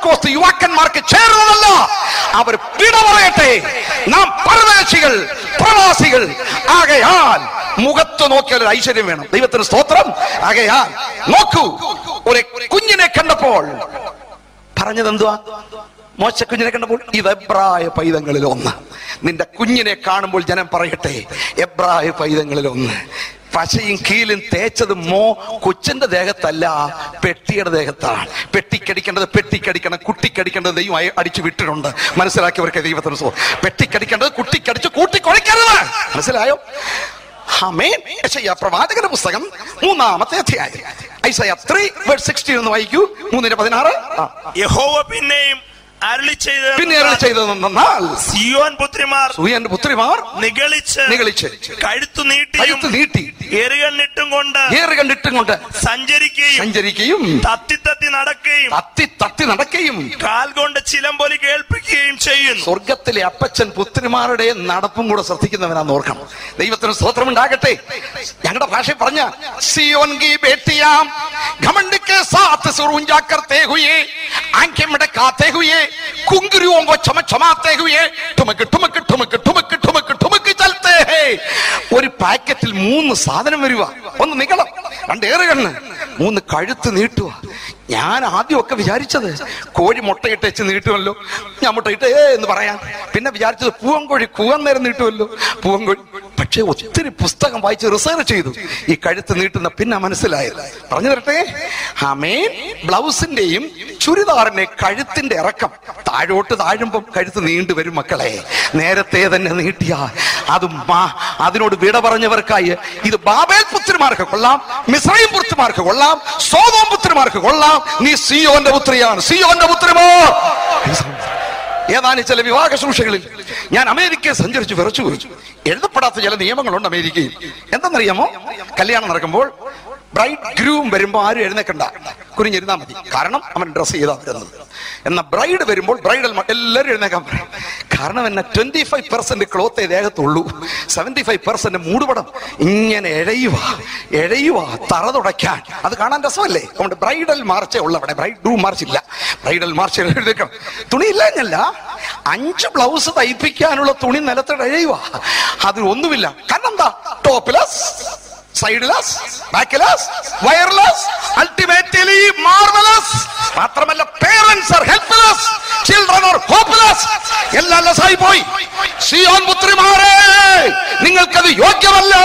പെന്തക്കോസ്ത് യുവാക്കന്മാർക്ക് ചേർന്നതല്ല അവർ വിട പറയട്ടെ നാം പരദേശികൾ പ്രവാസികൾ ആകയാൽ മുഖത്ത് നോക്കിയാൽ ഒരു ഐശ്വര്യം വേണം ദൈവത്തിന് സ്തോത്രം ആകയാൽ നോക്കൂ ഒരു കുഞ്ഞിനെ കണ്ടപ്പോൾ പറഞ്ഞത് എന്തുവാ മോശ കുഞ്ഞിനെ കണ്ടപ്പോൾ ഇത് എബ്രായ പൈതങ്ങളിൽ ഒന്ന് നിന്റെ കുഞ്ഞിനെ കാണുമ്പോൾ ജനം പറയട്ടെ എബ്രായ പൈതങ്ങളിൽ ഒന്ന് പശയും കീലും തേച്ചത് മോ കൊച്ചിന്റെ ദേഹത്തല്ല പെട്ടിയുടെ ദേഹത്താണ് പെട്ടിക്കടിക്കേണ്ടത് പെട്ടിക്കടിക്കണം കുട്ടിക്കടിക്കേണ്ടത് ദൈവം അയ- അടിച്ചു വിട്ടിട്ടുണ്ട് മനസ്സിലാക്കിയവർക്ക് ദൈവത്തിന് സോ പെട്ടിക്കടിക്കേണ്ടത് കുട്ടിക്കടിച്ച് കൂട്ടിക്കൊളിക്കരുത് മനസ്സിലായോ ആമേൻ യെശയ്യാ പ്രവാചകന്റെ പുസ്തകം മൂന്നാമത്തെ അധ്യായം ഐസയ ത്രീ വേർഡ് സിക്സ്റ്റീൻ എന്ന് വായിക്കൂ മൂന്നിന് പതിനാറ് ആ. യഹോവ പിന്നെയും അരുളി ചെയ്ത് പിന്നെ അരുളി ചെയ്തതെന്നാൽ സിയോൻ പുത്രിമാർ സൂര്യന്റെ പുത്രിമാർ നിഗളിച്ച് നിഗളിച്ച് കഴുത്തു നീട്ടിയും കഴുത്ത് നീട്ടി എറുകണ്ണിട്ടും കൊണ്ട് ഏറ് കണ്ടിട്ടും കൊണ്ട് സഞ്ചരിക്കുകയും സഞ്ചരിക്കുകയും തത്തി തത്തി നടക്കുകയും തത്തി തത്തി നടക്കുകയും കാൽ കൊണ്ട് ചിലമ്പൊലി കേൾപ്പിക്കുകയും ചെയ്യുന്നു സ്വർഗത്തിലെ അപ്പച്ചൻ പുത്രിമാരുടെ നടപ്പും കൂടെ ശ്രദ്ധിക്കുന്നവനാന്ന് ഓർക്കണം ദൈവത്തിന് സ്തോത്രം ഉണ്ടാകട്ടെ ഞങ്ങളുടെ ഭാഷയിൽ പറഞ്ഞ സിയോൻ കി ബേട്ടിയാം घमंड के साथ सुर ऊंचा करते हुए आंखें मटकाते हुए कुंगरियों को चम चमाते हुए ठुमक ठुमक ठुमक ठुमक ठुमक ठुमक चलते हैं ഒരു പാക്കറ്റിൽ മൂന്ന് സാധനം വരുക ഒന്ന് നികളം രണ്ട് ഏറുകണ്ണ് മൂന്ന് കഴുത്ത് നീട്ടുക ഞാൻ ആദ്യമൊക്കെ വിചാരിച്ചത് കോഴി മുട്ടയിട്ട് വെച്ച് നീട്ടുമല്ലോ ഞാൻ മുട്ടയിട്ട് ഏ എന്ന് പറയാൻ പിന്നെ വിചാരിച്ചത് പൂവൻകോഴി കൂവൻ നേരം നീട്ടുമല്ലോ പൂവൻകോഴി പക്ഷെ ഒത്തിരി പുസ്തകം വായിച്ച് റിസർച്ച് ചെയ്തു ഈ കഴുത്ത് നീട്ടുന്ന പിന്നെ മനസ്സിലായത് പറഞ്ഞു തരട്ടെ ആമേൻ ബ്ലൗസിന്റെയും ചുരിദാറിന്റെ കഴുത്തിന്റെ ഇറക്കം താഴോട്ട് താഴുമ്പം കഴുത്ത് നീണ്ടു വരും മക്കളെ നേരത്തെ തന്നെ നീട്ടിയ അത് മാ- അതിനോട് വിട പറഞ്ഞവർക്കായി ഇത് ബാബേൽ പുത്രിമാർക്ക് കൊള്ളാം മിസ്രൈം പുത്രിമാർക്ക് കൊള്ളാം സോതോം പുത്രിമാർക്ക് കൊള്ളാം നീ സിയോന്റെ പുത്രിയാണ് സിയോന്റെ പുത്രിമോ ഏതാനും ചില വിവാഹ ശുശ്രൂഷകളിൽ ഞാൻ അമേരിക്കയെ സഞ്ചരിച്ചു വിറച്ചു പോയി എഴുതപ്പെടാത്ത ചില നിയമങ്ങളുണ്ട് അമേരിക്കയിൽ എന്തെന്നറിയാമോ കല്യാണം നടക്കുമ്പോൾ ബ്രൈഡ് ഗ്രൂം വരുമ്പോൾ ആരും എഴുന്നേക്കണ്ട കുനിഞ്ഞിരുന്നാ മതി കാരണം അവൻ ഡ്രസ് ചെയ്താ വരുന്നത് എന്നാ ബ്രൈഡ് വരുമ്പോൾ ബ്രൈഡൽ എല്ലാവരും എഴുന്നേക്കാൻ പറയും കാരണം എന്നെ ട്വന്റി ഫൈവ് പെർസെന്റ് ക്ലോത്തേ ദേഹത്തുള്ളൂ സെവന്റി ഫൈവ് പെർസെന്റ് മൂടുപടം ഇങ്ങനെ എഴയുക എഴയുക തറ തുടയ്ക്കാൻ അത് കാണാൻ രസമല്ലേ അതുകൊണ്ട് ബ്രൈഡൽ മാർച്ചേ ഉള്ള അവിടെ ബ്രൈഡ് ഗ്രൂം മാർച്ച് ഇല്ല ബ്രൈഡൽ മാർച്ച് എഴുതേക്കാം തുണിയില്ല എന്നല്ല അഞ്ച് ബ്ലൗസ് തയ്പ്പിക്കാനുള്ള തുണി നിലത്തിട്ട് എഴയുക അത് ഒന്നുമില്ല കാരണം എന്താ topless sideless backless wireless ultimately marvellous മാത്രമല്ല parents are helpless children are hopeless എല്ലാം ലെസ്സായി പോയി സിയോൻ പുത്രിമാരെ നിങ്ങൾക്കത് യോഗ്യമല്ല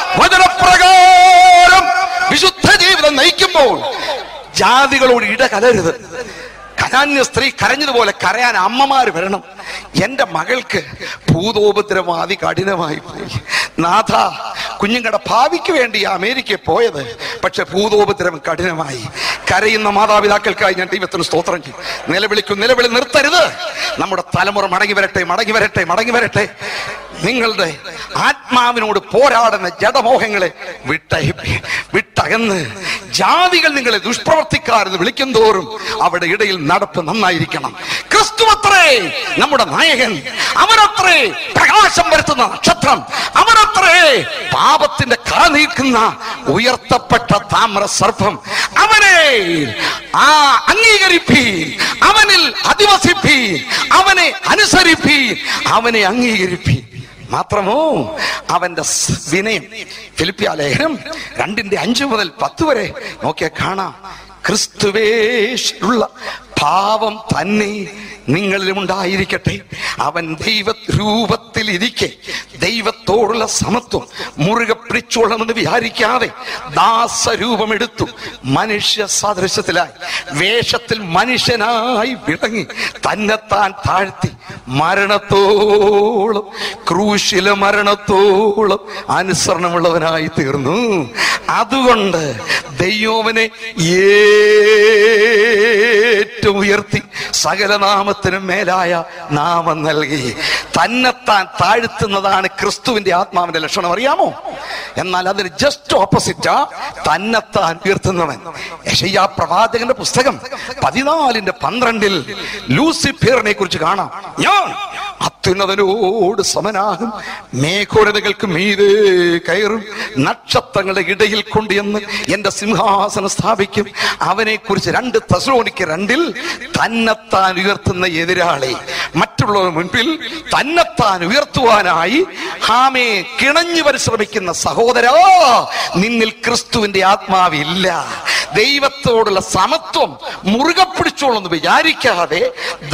വചനപ്രകാരം വിശുദ്ധ ജീവിതം നയിക്കുമ്പോൾ ജാതികളോട് ഇട കലരുത് കനാന്യ സ്ത്രീ കരഞ്ഞതുപോലെ കരയാൻ അമ്മമാര് വരണം എന്റെ മകൾക്ക് ഭൂതോപദ്രവാദി കഠിനമായി പോയി നാഥ കുഞ്ഞുങ്ങളുടെ ഭാവിക്ക് വേണ്ടി അമേരിക്കയിൽ പോയത് പക്ഷെ ഭൂതോപദ്രവം കഠിനമായി കരയുന്ന മാതാപിതാക്കൾക്കായി ഞാൻ ദൈവത്തിന് സ്തോത്രം ചെയ്യും നിലവിളിക്കും നിലവിളി നിർത്തരുത് നമ്മുടെ തലമുറ മടങ്ങി വരട്ടെ മടങ്ങി വരട്ടെ മടങ്ങി വരട്ടെ നിങ്ങളുടെ ആത്മാവിനോട് പോരാടുന്ന ജഡമോഹങ്ങളെ വിട്ടയപ്പി വിട്ടകന്ന് ജാതികൾ നിങ്ങളെ ദുഷ്പ്രവർത്തിക്കാരെന്ന് വിളിക്കും തോറും അവിടെ ഇടയിൽ നടപ്പ് നന്നായിരിക്കണം ക്രിസ്തുവത്രേ നമ്മുടെ നായകൻ അവനത്രേ പ്രകാശം വരുത്തുന്ന നക്ഷത്രം അവനത്രേ പാപത്തിന്റെ കാ നീക്കുന്ന ഉയർത്തപ്പെട്ട താമ്ര സർപ്പം അവനെ ആ അംഗീകരിപ്പീൻ അവനിൽ അധിവസിപ്പീൻ അവനെ അനുസരിപ്പീൻ അവനെ അംഗീകരിപ്പീൻ മാത്രമോ അവന്റെ സ് വിനയം ഫിലിപ്പിയ ലേഖനം രണ്ടിന്റെ അഞ്ചു മുതൽ പത്ത് വരെ നോക്കിയാ കാണാം ക്രിസ്തുവേഷുള്ള ഭാവം തന്നെ നിങ്ങളിലും ഉണ്ടായിരിക്കട്ടെ അവൻ ദൈവ രൂപത്തിൽ ഇരിക്കെ ദൈവത്തോടുള്ള സമത്വം മുറുകെ പിടിച്ചോളണമെന്ന് വിചാരിക്കാതെ ദാസരൂപമെടുത്തു മനുഷ്യ സദൃശത്തിലായി വേഷത്തിൽ മനുഷ്യനായി വിളങ്ങി തന്നെത്താൻ താഴ്ത്തി മരണത്തോളം ക്രൂശിലെ മരണത്തോളം അനുസരണമുള്ളവനായി തീർന്നു അതുകൊണ്ട് ദൈവനെ ഏറ്റവും ഉയർത്തി സകല നാമത്തിനും മേലായ നാമം നൽകി തന്നെത്താൻ താഴ്ത്തുന്നതാണ് ക്രിസ്തുവിന്റെ ആത്മാവിന്റെ ലക്ഷണം അറിയാമോ എന്നാൽ അതിന് ജസ്റ്റ് ഓപ്പോസിറ്റാ തന്നെത്താൻ ഉയർത്തുന്നവൻ യശയ്യാ പ്രവാചകന്റെ പുസ്തകം പതിനാലിന്റെ പന്ത്രണ്ടിൽ ലൂസിഫിയറിനെ കുറിച്ച് കാണാം ഞാൻ അത്യുന്നതനോട് സമനാകും മേഘോരതകൾക്ക് മീതെ കയറും നക്ഷത്രങ്ങളുടെ ഇടയിൽ കൊണ്ടുവന്ന് എന്റെ സിംഹാസനം സ്ഥാപിക്കും അവനെ കുറിച്ച് രണ്ട് തസ്ലോണിക്ക് രണ്ടിൽ തന്നെത്താൻ ഉയർത്തുന്ന എതിരാളി മറ്റുള്ളവർ മുൻപിൽ തന്നെത്താൻ ഉയർത്തുവാനായി ഹാമേ കിണഞ്ഞു പരിശ്രമിക്കുന്ന സഹോദരാ നിന്നിൽ ക്രിസ്തുവിന്റെ ആത്മാവില്ല ദൈവത്തോടുള്ള സമത്വം മുറുകെ പിടിച്ചോളെന്ന് വിചാരിക്കാതെ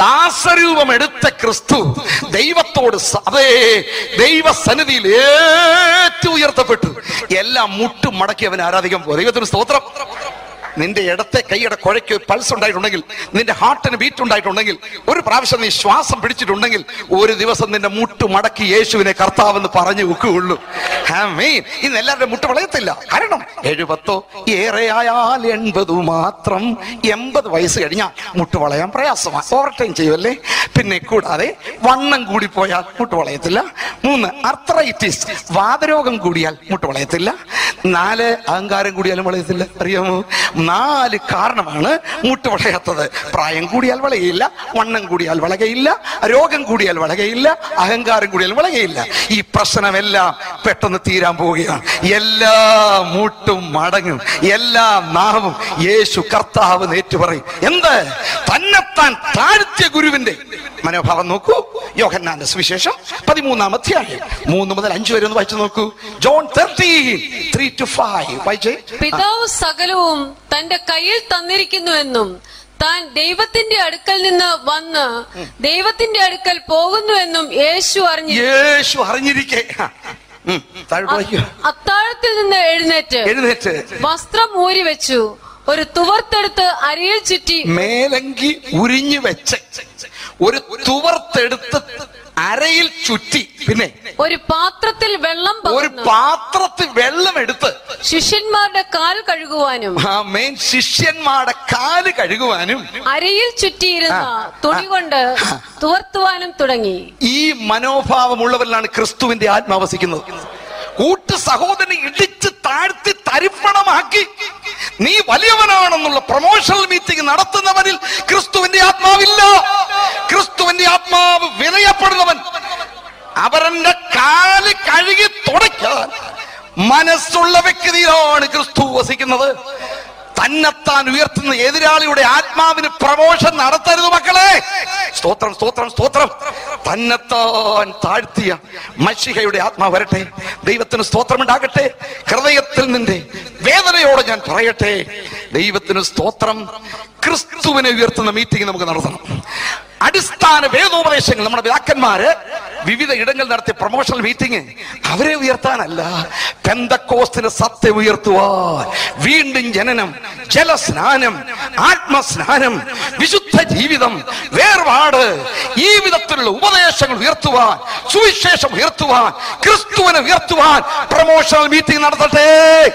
ദാസരൂപം എടുത്ത ക്രിസ്തു ദൈവത്തോട് സ- അതേ ദൈവസന്നിധിയിൽ ഏറ്റവും ഉയർത്തപ്പെട്ടു എല്ലാം മുട്ടും മടക്കി അവൻ ആരാധിക്കാൻ പോകും ദൈവത്തിന് സ്തോത്രം നിന്റെ ഇടത്തെ കൈയുടെ കുഴയ്ക്ക് പൾസ് ഉണ്ടായിട്ടുണ്ടെങ്കിൽ നിന്റെ ഹാർട്ടിന് ബീറ്റ് ഉണ്ടായിട്ടുണ്ടെങ്കിൽ ഒരു പ്രാവശ്യം നീ ശ്വാസം പിടിച്ചിട്ടുണ്ടെങ്കിൽ ഒരു ദിവസം നിന്റെ മുട്ട് മടക്കി യേശുവിനെ കർത്താവെന്ന് പറഞ്ഞു വെക്കുകയുള്ളൂ ആമേൻ. ഇന്ന് എല്ലാവരുടെ മുട്ട് വളയത്തില്ല കാരണം എഴുപത്തോ ഏറെയായാൽ എൺപതു മാത്രം എൺപത് വയസ്സ് കഴിഞ്ഞാൽ മുട്ട് വളയാൻ പ്രയാസമാണ് ഓവർ ടൈം ചെയ്യുമല്ലേ പിന്നെ കൂടാതെ വണ്ണം കൂടി പോയാൽ മുട്ട് വളയത്തില്ല മൂന്ന് അർത്രൈറ്റിസ് വാതരോഗം കൂടിയാൽ മുട്ട് വളയത്തില്ല നാല് അഹങ്കാരം കൂടിയാലും വളയത്തില്ല അറിയാമോ നാല് കാരണമാണ് മുട്ട് വളയാത്തത് പ്രായം കൂടിയാൽ വളയയില്ല വണ്ണം കൂടിയാൽ വളകയില്ല രോഗം കൂടിയാൽ വളകയില്ല അഹങ്കാരം കൂടിയാൽ വളകയില്ല ഈ പ്രശ്നമെല്ലാം പെട്ടെന്ന് തീരാൻ പോവുകയാണ് എല്ലാ മുട്ടും മടങ്ങും എല്ലാ നാവും യേശു കർത്താവ് നേറ്റു പറയും എന്ത് തന്നെത്താൻ താഴ്ത്തിയ ഗുരുവിന്റെ മനോഭാവം നോക്കൂ യോഹന്നാന്റെ സുവിശേഷം പതിമൂന്നാം അധ്യായം മൂന്ന് മുതൽ അഞ്ച് വരെ ഒന്ന് വായിച്ചു നോക്കൂ John thirteen three to five വായിച്ചേ പിതാവ് സകലവും തന്റെ കയ്യിൽ തന്നിരിക്കുന്നുവെന്നും താൻ ദൈവത്തിന്റെ അടുക്കൽ നിന്ന് വന്ന് ദൈവത്തിന്റെ അടുക്കൽ പോകുന്നുവെന്നും യേശു അറിഞ്ഞു യേശു അറിഞ്ഞിരിക്കെ ഉം, താഴോട്ട് വായിക്കൂ അത്താഴത്തിൽ നിന്ന് എഴുന്നേറ്റ് എഴുന്നേറ്റ് വസ്ത്രം ഊരി വെച്ചു ഒരു തുവർത്തെടുത്ത് അരിയിൽ ചുറ്റി മേലങ്കി ഉരിഞ്ഞു വെച്ച് ഒരു തുവർത്തെടുത്ത് അരയിൽ ചുറ്റി പിന്നെ ഒരു പാത്രത്തിൽ വെള്ളം ഒരു പകർന്നു പാത്രത്തിൽ വെള്ളം എടുത്ത് ശിഷ്യന്മാരുടെ കാൽ കഴുകുവാനും ആ മെയിൻ ശിഷ്യന്മാരുടെ കാല് കഴുകുവാനും അരയിൽ ചുറ്റിയിരുന്ന തുണി കൊണ്ട് തുവർത്തുവാനും തുടങ്ങി ഈ മനോഭാവമുള്ളവരിലാണ് ക്രിസ്തുവിന്റെ ആത്മാവസിക്കുന്നത് കൂട്ട് സഹോദരനെ ഇടിച്ച് താഴ്ത്തി തരിപ്പണമാക്കി നീ വലിയവനാണെന്നുള്ള പ്രൊമോഷണൽ മീറ്റിംഗ് നടത്തുന്നവനിൽ ക്രിസ്തുവിന്റെ ആത്മാവില്ല ക്രിസ്തുവിന്റെ ആത്മാവ് വിനയപ്പെടുന്നവൻ അവരന്റെ കാല് കഴുകി തുടയ്ക്കാൻ മനസ്സുള്ള വ്യക്തിയിലാണ് ക്രിസ്തു വസിക്കുന്നത് തന്നെത്താൻ ഉയർത്തുന്ന എതിരാളിയുടെ ആത്മാവിന് പ്രമോഷൻ നടത്തരുത് മക്കളെ സ്തോത്രം സ്തോത്രം സ്തോത്രം തന്നെത്താൻ താഴ്ത്തിയ മഷിഹയുടെ ആത്മാവ് വരട്ടെ ദൈവത്തിന് സ്തോത്രമുണ്ടാകട്ടെ ഹൃദയത്തിൽ നിന്റെ വേദനയോടെ ഞാൻ പറയട്ടെ ദൈവത്തിന് സ്തോത്രം ക്രിസ്തുവിനെ ഉയർത്തുന്ന മീറ്റിംഗ് നമുക്ക് നടത്തണം അടിസ്ഥാന വേദോപദേശങ്ങൾ നമ്മുടെ പിതാക്കന്മാര് വിവിധ ഇടങ്ങളിൽ നടത്തിയ പ്രൊമോഷണൽ മീറ്റിംഗ് അവരെ ഉയർത്താനല്ല പെന്തക്കോസ്തിന് സത്യം ഉയർത്തുവാൻ വീണ്ടും ജനനം ജലസ്നാനം ആത്മസ്നാനം വിശുദ്ധ ജീവിതം വേർപാട് ഈ വിധത്തിലുള്ള ഉപദേശങ്ങൾ ഉയർത്തുവാൻ സുവിശേഷം ഉയർത്തുവാൻ ക്രിസ്തുവിനെ ഉയർത്തുവാൻ പ്രൊമോഷണൽ മീറ്റിംഗ് നടത്തട്ടെ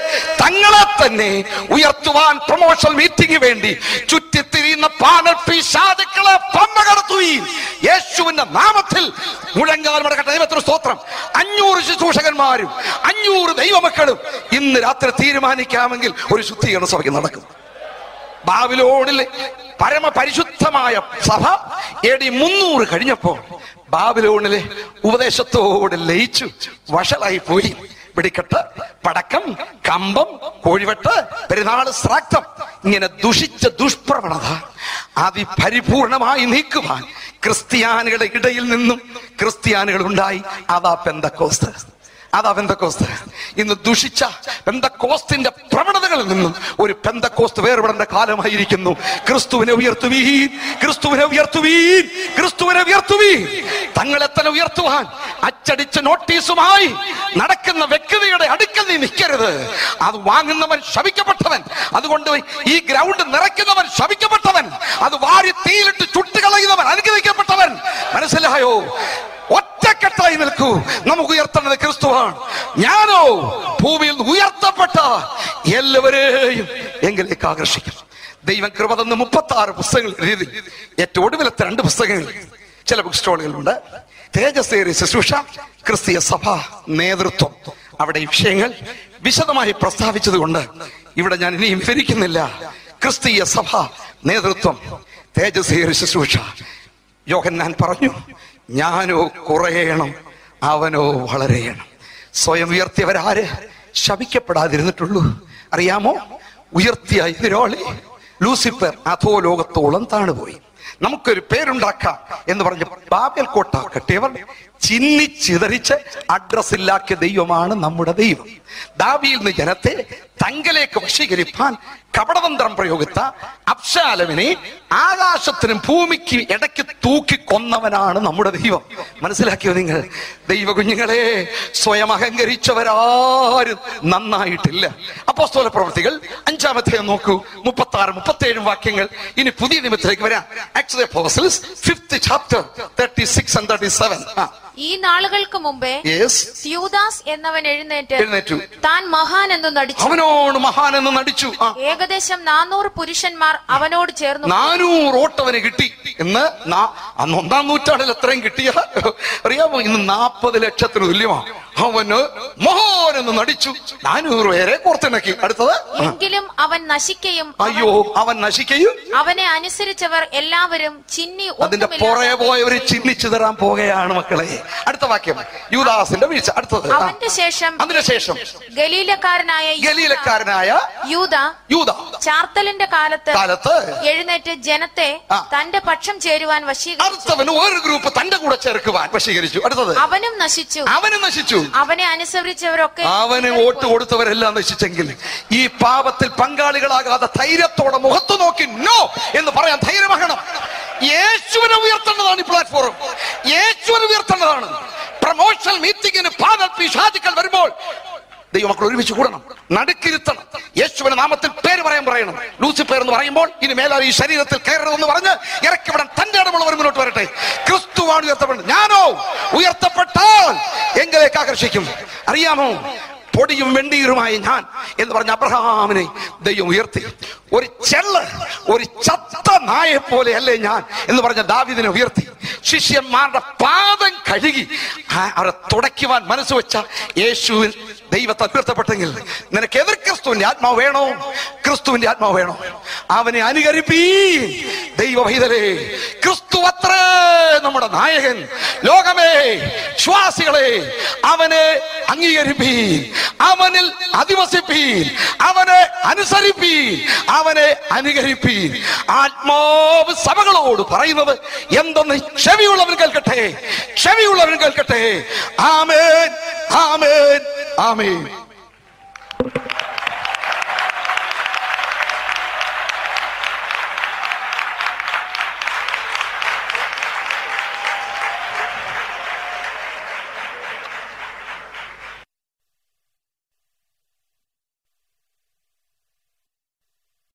തങ്ങളെ തന്നെ ഉയർത്തുവാൻ പ്രൊമോഷണൽ മീറ്റിംഗ് വേണ്ടി ചുറ്റിത്തിരിയുന്ന പാനൽ പിശാചുക്കളെ പമ്പ കടത്തുകയും യേശുവിന്റെ നാമത്തിൽ മുഴങ്കാൽ മടക്കട്ടെ ദൈവത്തിന് സ്തോത്രം അഞ്ഞൂറ് ശുശ്രൂഷകന്മാരും അഞ്ഞൂറ് ദൈവമക്കളും ഇന്ന് രാത്രി തീരുമാനിക്കാമെങ്കിൽ ഒരു ശുദ്ധീകരണ സഭയ്ക്ക് നടക്കും ബാബിലോണിലെ പരമപരിശുദ്ധമായ സഭ എ ഡി മുന്നൂറ് കഴിഞ്ഞപ്പോൾ ബാബിലോണിലെ ഉപദേശത്തോട് ലയിച്ചു വഷളായി പോയി വെടിക്കെട്ട് പടക്കം കമ്പം കോഴിവെട്ട് പെരുന്നാൾ ശ്രാക്തം ഇങ്ങനെ ദുഷിച്ച ദുഷ്പ്രവണത അതിപരിപൂർണമായി നീക്കുവാൻ ക്രിസ്ത്യാനികളുടെ ഇടയിൽ നിന്നും ക്രിസ്ത്യാനികൾ ഉണ്ടായി അതാ പെന്തക്കോസ്ത് അതാ പെന്തക്കോസ്ത് ഇന്ന് ദുഷിച്ച പെന്തക്കോസ്തിന്റെ പ്രവണതകളിൽ നിന്നും ഒരു പെന്തക്കോസ്ത് വേർപെടേണ്ട കാലമായിരിക്കുന്നു ക്രിസ്തുവിനെ ഉയർത്തുവീൻ ക്രിസ്തുവിനെ ഉയർത്തുവീൻ ക്രിസ്തുവിനെ ഉയർത്തുവീൻ തങ്ങളെ തന്നെ ഉയർത്തുവാൻ അച്ചടിച്ച നോട്ടീസുമായി നടക്കുന്ന വ്യക്തിയുടെ അടുക്കൽ നീ നിൽക്കരുത് അത് വാങ്ങുന്നവൻ ശപിക്കപ്പെട്ടവൻ അതുകൊണ്ട് ഈ ഗ്രൗണ്ട് നിറയ്ക്കുന്നവൻ ശപിക്കപ്പെട്ടവൻ അത് വാരി തീയിലിട്ട് ചുട്ടുകളയുന്നവൻ അനുഗ്രഹിക്കപ്പെട്ടവൻ മനസ്സിലായോ ഒറ്റക്കെട്ടായി നിൽക്കൂ നമുക്ക് ഉയർത്തേണ്ടത് ക്രിസ്തുവാണ് ഞാനോ ഭൂമിയിൽ നിന്ന് ഉയർത്തപ്പെട്ട എല്ലാവരെയും എങ്കിലേക്ക് ആകർഷിക്കും ദൈവം കൃപ തന്ന് മുപ്പത്തി ആറ് പുസ്തകങ്ങൾ എഴുതി ഏറ്റവും ഒടുവിലത്തെ രണ്ട് പുസ്തകങ്ങൾ ചില ബുക്ക് സ്റ്റോളുകളുണ്ട് തേജസ്സേറിയ ശുശ്രൂഷ ക്രിസ്തീയ സഭ നേതൃത്വം അവിടെ ഈ വിഷയങ്ങൾ വിശദമായി പ്രസ്താവിച്ചത് കൊണ്ട് ഇവിടെ ഞാൻ ഇനിയും വിവരിക്കുന്നില്ല ക്രിസ്തീയ സഭ നേതൃത്വം തേജസ്സേറിയ ശുശ്രൂഷ യോഹന്നാൻ പറഞ്ഞു ഞാനോ കുറയണം അവനോ വളരെയണം സ്വയം ഉയർത്തിയവരാര് ശപിക്കപ്പെടാതിരുന്നിട്ടുള്ളൂ അറിയാമോ ഉയർത്തിയ എതിരാളി ലൂസിഫർ അധോ ലോകത്തോളം താണുപോയി നമുക്കൊരു പേരുണ്ടാക്കാം എന്ന് പറഞ്ഞ് ബാബേൽ കോട്ട കെട്ടിയവർ ചിന്നി ചിതറിച്ച് അഡ്രസ് ഇല്ലാക്കിയ ദൈവമാണ് നമ്മുടെ ദൈവം ദാവിയിൽ നിന്ന് ജനത്തെ തങ്കലേക്ക് വശീകരിപ്പാൻ കപടതന്ത്രം പ്രയോഗിച്ച അബ്ശാലമിനെ ആകാശത്തിനും ഭൂമിക്ക് ഇടയ്ക്ക് തൂക്കി കൊന്നവനാണ് നമ്മുടെ ദൈവം മനസ്സിലാക്കിയോ നിങ്ങൾ ദൈവ കുഞ്ഞുങ്ങളെ സ്വയം അഹങ്കരിച്ചവരാരും നന്നായിട്ടില്ല അപ്പോസ്തല പ്രവൃത്തികൾ അഞ്ചാമത്തെ നോക്കൂ മുപ്പത്തി ആറ് മുപ്പത്തി ഏഴും വാക്യങ്ങൾ ഇനി പുതിയ നിമിത്തിലേക്ക് വരാം fifth chapter thirty six and thirty seven ഈ നാളുകൾക്ക് മുമ്പേ യെസ് യൂദാസ് എന്നവൻ എഴുന്നേറ്റ് എഴുന്നേറ്റു. താൻ മഹാൻ എന്ന് നടിച്ചു അവനോട് മഹാനെന്ന് നടിച്ചു ആ ഏകദേശം നാനൂറ് പുരുഷന്മാർ അവനോട് ചേർന്നു നാനൂറ് ഓട്ടവന് കിട്ടി എന്ന് നാ- അന്ന് ഒന്നാം നൂറ്റാണ്ടിൽ എത്രയും കിട്ടിയ അറിയാമോ ഇന്ന് നാൽപ്പത് ലക്ഷത്തിന് തുല്യമാണ് അവന് മോഹൻ എന്ന് നടിച്ചു നാനൂറ് പേരെ കോർത്തിണക്കി അടുത്തത് ആ. എങ്കിലും അവൻ നശിക്കയും അയ്യോ അവൻ നശിക്കയും അവനെ അനുസരിച്ചവർ എല്ലാവരും ചിന്നി അതിന്റെ ഒന്നുമില്ലാതെ പുറകെ പോയവര് ചിഹ്നിച്ചു തരാൻ പോകുകയാണ് മക്കളെ അടുത്ത വാക്യം യുദാസിന്റെ വീഴ്ച അടുത്തത് ആ. അവന്റെ ശേഷം അതിന് ശേഷം ഗലീലക്കാരനായ യൂദാ- ഗലീലക്കാരനായ യൂദ യൂദ ചാർത്തലിന്റെ കാലത്ത് കാലത്ത് എഴുന്നേറ്റ് ജനത്തെ ആ. തന്റെ പക്ഷം ചേരുവാൻ വശീകരിച്ചു അടുത്തവന് ഒരു ഗ്രൂപ്പ് തന്റെ കൂടെ ചേർക്കുവാൻ വശീകരിച്ചു അടുത്തത് അവനും നശിച്ചു അവനും നശിച്ചു അവനെ അനുസരിച്ചവരൊക്കെ അവന് വോട്ട് കൊടുത്തവരെല്ലാം നശിച്ചെങ്കിൽ ഈ പാപത്തിൽ പങ്കാളികളാകാതെ ധൈര്യത്തോടെ മുഖത്ത് നോക്കി നോ എന്ന് പറയാൻ ധൈര്യമാകണം യേശുവിനെ ഉയർത്തേണ്ടതാണ് ഈ പ്ലാറ്റ്ഫോം യേശുവിനെ ഉയർത്തേണ്ടതാണ് പ്രമോഷണൽ മീറ്റിംഗിന് പാതൽ പിശാചുക്കൾ വരുമ്പോൾ ദൈവമക്കൾ ഒരുമിച്ച് കൂടണം നടുക്കിരുത്തണം യേശുവിന്റെ നാമത്തിൽ പേര് പറയാൻ പറയണം ലൂസിഫർ എന്ന് പറയുമ്പോൾ ഇനി മേലാൽ ഈ ശരീരത്തിൽ കയറരുതെന്ന് പറഞ്ഞ് ഇറക്കിവിടാൻ തന്റെ ഇടമുള്ളവർ മുന്നോട്ട് വരട്ടെ ക്രിസ്തുവാണ് ഉയർത്തപ്പെടുന്നത് ഞാനോ ഉയർത്തപ്പെട്ടാൽ എങ്കിലേക്ക് ആകർഷിക്കും അറിയാമോ പൊടിയും വെണ്ണീരുമായ ഞാൻ എന്ന് പറഞ്ഞ അബ്രഹാമിനെ ദൈവം ഉയർത്തി ഒരു ചെള്ള് ഒരു ചത്ത നായെ പോലെ അല്ലേ ഞാൻ എന്ന് പറഞ്ഞ ദാവിദിനെ ഉയർത്തി ശിഷ്യന്മാരുടെ പാദം കഴുകി ആ- അവരെ തുടയ്ക്കുവാൻ മനസ്സ് വെച്ച യേശുവിൻ ദൈവത്തെ ഉയർത്തപ്പെട്ടെങ്കിൽ നിനക്ക് എതിർ ക്രിസ്തുവിന്റെ ആത്മാവ് വേണോ ക്രിസ്തുവിന്റെ ആത്മാവ് വേണോ അവനെ അനുകരിപ്പീ ദൈവ പൈതലേ ക്രിസ്തു അത്രേ നമ്മുടെ നായകൻ ലോകമേ ശ്വാസികളെ അവനെ അംഗീകരിപ്പീൻ അവനിൽ അധിവസിപ്പീൻ അവനെ അനുസരിപ്പീൻ അവനെ അനുകരിപ്പീൻ ആത്മാവ് സഭകളോട് പറയുന്നത് എന്തെന്ന് ചെവിയുള്ളവൻ കേൾക്കട്ടെ ചെവിയുള്ളവൻ കേൾക്കട്ടെ ആമേൻ ആമേൻ ആമേൻ